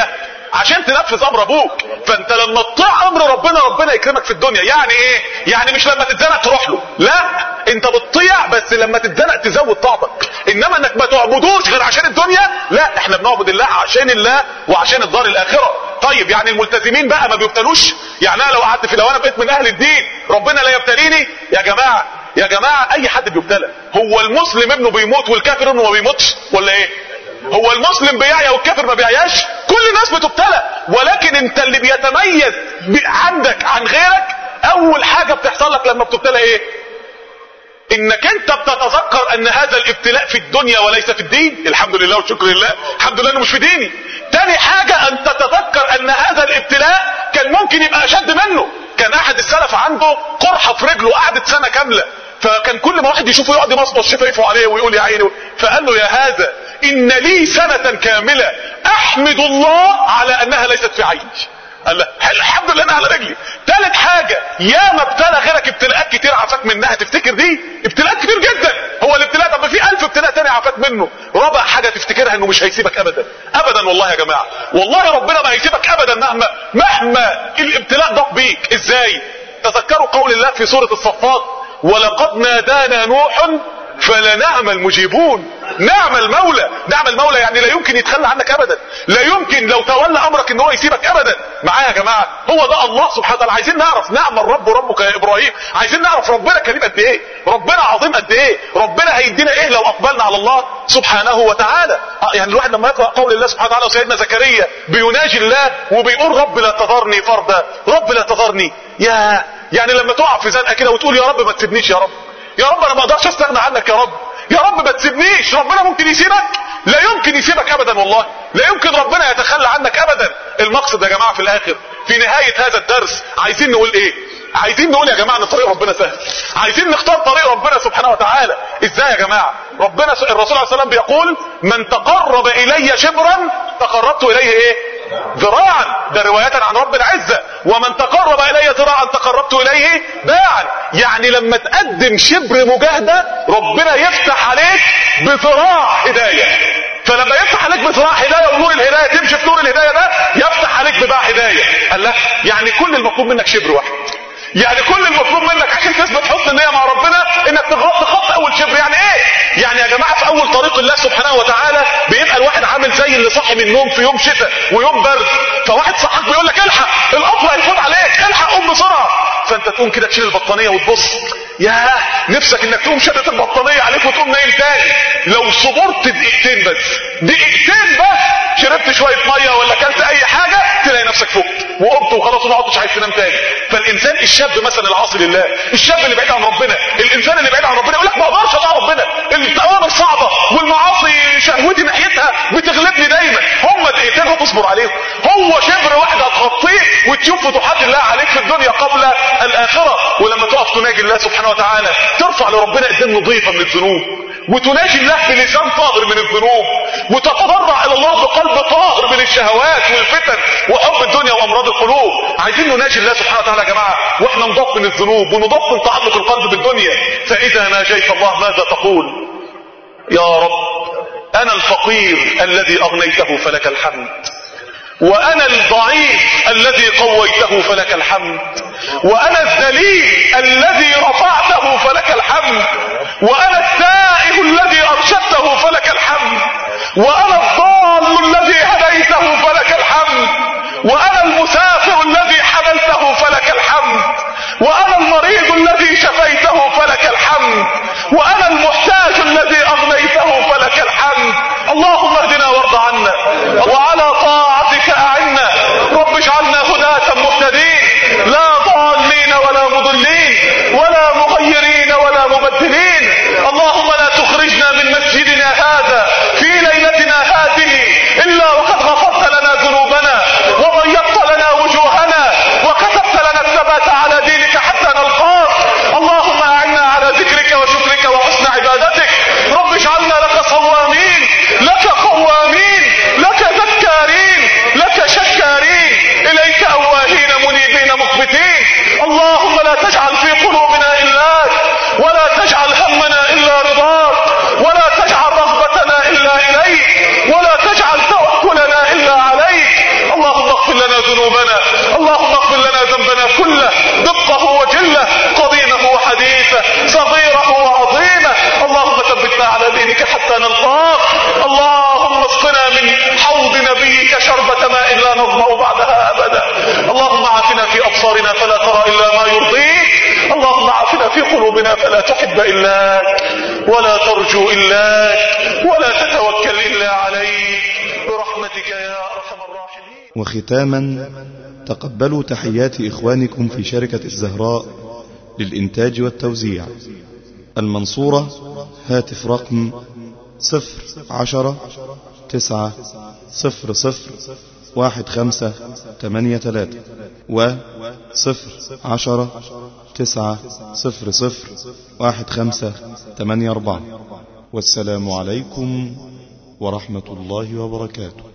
عشان تنفذ امر ابوك فانت لما تطيع امر ربنا ربنا يكرمك في الدنيا يعني ايه يعني مش لما تتزنق تروح له لا انت بتطيع بس لما تتزنق تزود طاقتك انما انك ما تعبدوش غير عشان الدنيا لا احنا بنعبد الله عشان الله وعشان الدار الاخره طيب يعني الملتزمين بقى ما بيبتلوش يعني انا لو قعدت في لو انا بقيت من اهل الدين ربنا لا يبتليني يا جماعه يا جماعه اي حد بيبتلى هو المسلم ابنه بيموت والكافر ابنه ما بيموتش ولا ايه هو المسلم بيعيا والكافر ما بيعياش كل الناس بتبتلى ولكن انت اللي بيتميز عندك عن غيرك اول حاجه بتحصل لك لما بتبتلى ايه انك انت بتتذكر ان هذا الابتلاء في الدنيا وليس في الدين الحمد لله والشكر لله الحمد لله انه مش في ديني تاني حاجة ان تتذكر ان هذا الابتلاء كان ممكن يبقى اشد منه كان احد السلف عنده قرحة في رجله قعدت سنة كاملة فكان كل ما واحد يشوفه يقعد يمصمص شفايفه عليه ويقول يا عيني فقال له يا هذا ان لي سنة كاملة احمد الله على انها ليست في عيني قال له الحمد لله انا على رجلي ثالث حاجة يا ما ابتلى غيرك ابتلاءات كتير عفاك منها تفتكر دي ابتلاءات كتير جدا هو الابتلاء طب في الف ابتلاء تاني عفاك منه رابع حاجة تفتكرها انه مش هيسيبك ابدا ابدا والله يا جماعة والله ربنا ما هيسيبك ابدا مهما مهما الابتلاء ضاق بيك ازاي تذكروا قول الله في سورة الصفات ولقد نادانا نوح فلنعم المجيبون نعم المولى نعم المولى يعني لا يمكن يتخلى عنك ابدا لا يمكن لو تولى امرك ان هو يسيبك ابدا معايا يا جماعه هو ده الله سبحانه وتعالى عايزين نعرف نعم الرب ربك يا ابراهيم عايزين نعرف ربنا كريم قد ايه ربنا عظيم قد ايه ربنا هيدينا ايه لو اقبلنا على الله سبحانه وتعالى يعني الواحد لما يقرا قول الله سبحانه وتعالى وسيدنا زكريا بيناجي الله وبيقول رب لا تذرني فردا رب لا تذرني يا يعني لما تقع في زنقه كده وتقول يا رب ما تسيبنيش يا رب يا رب انا ما اقدرش استغنى عنك يا رب يا رب ما تسيبنيش ربنا ممكن يسيبك لا يمكن يسيبك ابدا والله لا يمكن ربنا يتخلى عنك ابدا المقصد يا جماعه في الاخر في نهايه هذا الدرس عايزين نقول ايه عايزين نقول يا جماعه ان طريق ربنا سهل عايزين نختار طريق ربنا سبحانه وتعالى ازاي يا جماعه ربنا س... الرسول عليه السلام بيقول من تقرب الي شبرا تقربت اليه ايه ذراعا ده رواية عن رب العزة ومن تقرب الي ذراعا تقربت اليه باعا يعني لما تقدم شبر مجاهدة ربنا يفتح عليك بذراع هداية فلما يفتح عليك بذراع هداية ونور الهداية تمشي في نور الهداية ده يفتح عليك بباع هداية قال لا يعني كل المطلوب منك شبر واحد يعني كل المطلوب منك عشان تثبت حسن النية مع ربنا انك تغط خط اول شبر يعني ايه يعني يا جماعة في اول طريق الله سبحانه وتعالى بيبقى الواحد عامل زي اللي صاحي من النوم في يوم شتاء ويوم برد فواحد صحك بيقول لك الحق القطر هيفوت عليك الحق قوم بسرعة فانت تقوم كده تشيل البطانية وتبص يا نفسك انك تقوم شدت البطانية عليك وتقوم نايم تاني لو صبرت دقيقتين بس دقيقتين بس شربت شوية مية ولا اكلت اي حاجة تلاقي نفسك فوق وقمت وخلاص وما عدتش عايز تنام تاني فالانسان الشاب مثلا العاصي لله الشاب اللي بعيد عن ربنا الانسان اللي بعيد عن ربنا يقول لك ما اقدرش اطاع ربنا الاوامر صعبه والمعاصي شهوتي ناحيتها بتغلبني دايما هم دقيقتين هتصبر عليهم هو شبر واحد هتغطيه وتشوف فتوحات الله عليك في الدنيا قبل الاخره ولما تقف تناجي الله سبحانه وتعالى ترفع لربنا ايدين نظيفه من الذنوب وتناجي الله بلسان طاهر من الذنوب وتتضرع الى الله بقلب طاهر من الشهوات والفتن وحب الدنيا وامراض القلوب عايزين نناجي الله سبحانه وتعالى يا جماعه واحنا نضبط من الذنوب ونضبط من تعلق القلب بالدنيا فاذا ناجيت الله ماذا تقول يا رب انا الفقير الذي اغنيته فلك الحمد وانا الضعيف الذي قويته فلك الحمد وانا الذليل الذي رفعته فلك الحمد وانا التائه الذي ارشدته فلك الحمد وانا الضال الذي هديته فلك الحمد وانا المسافر الذي حملته فلك الحمد وانا المريض الذي شفيته فلك الحمد وانا المحتاج الذي اغنيته فلك الحمد اللهم اهدنا وارض عنا وعلى طاعتك اعنا رب اجعلنا هداة مهتدين لا ضالين ولا مضلين ولا مغيرين ولا مبدلين اللهم لا تخرجنا من مسجدنا هذا في ليلتنا هذه الا وقد غفرت لنا ذنوبنا وضيقت تحب إلاك ولا ترجو إلاك ولا تتوكل إلا عليك برحمتك يا أرحم الراحمين وختاما تقبلوا تحيات إخوانكم في شركة الزهراء للإنتاج والتوزيع المنصورة هاتف رقم صفر عشرة تسعة صفر صفر واحد خمسة تمانية تلاتة و صفر عشرة تسعة صفر صفر واحد خمسة تمانية أربعة والسلام عليكم ورحمة الله وبركاته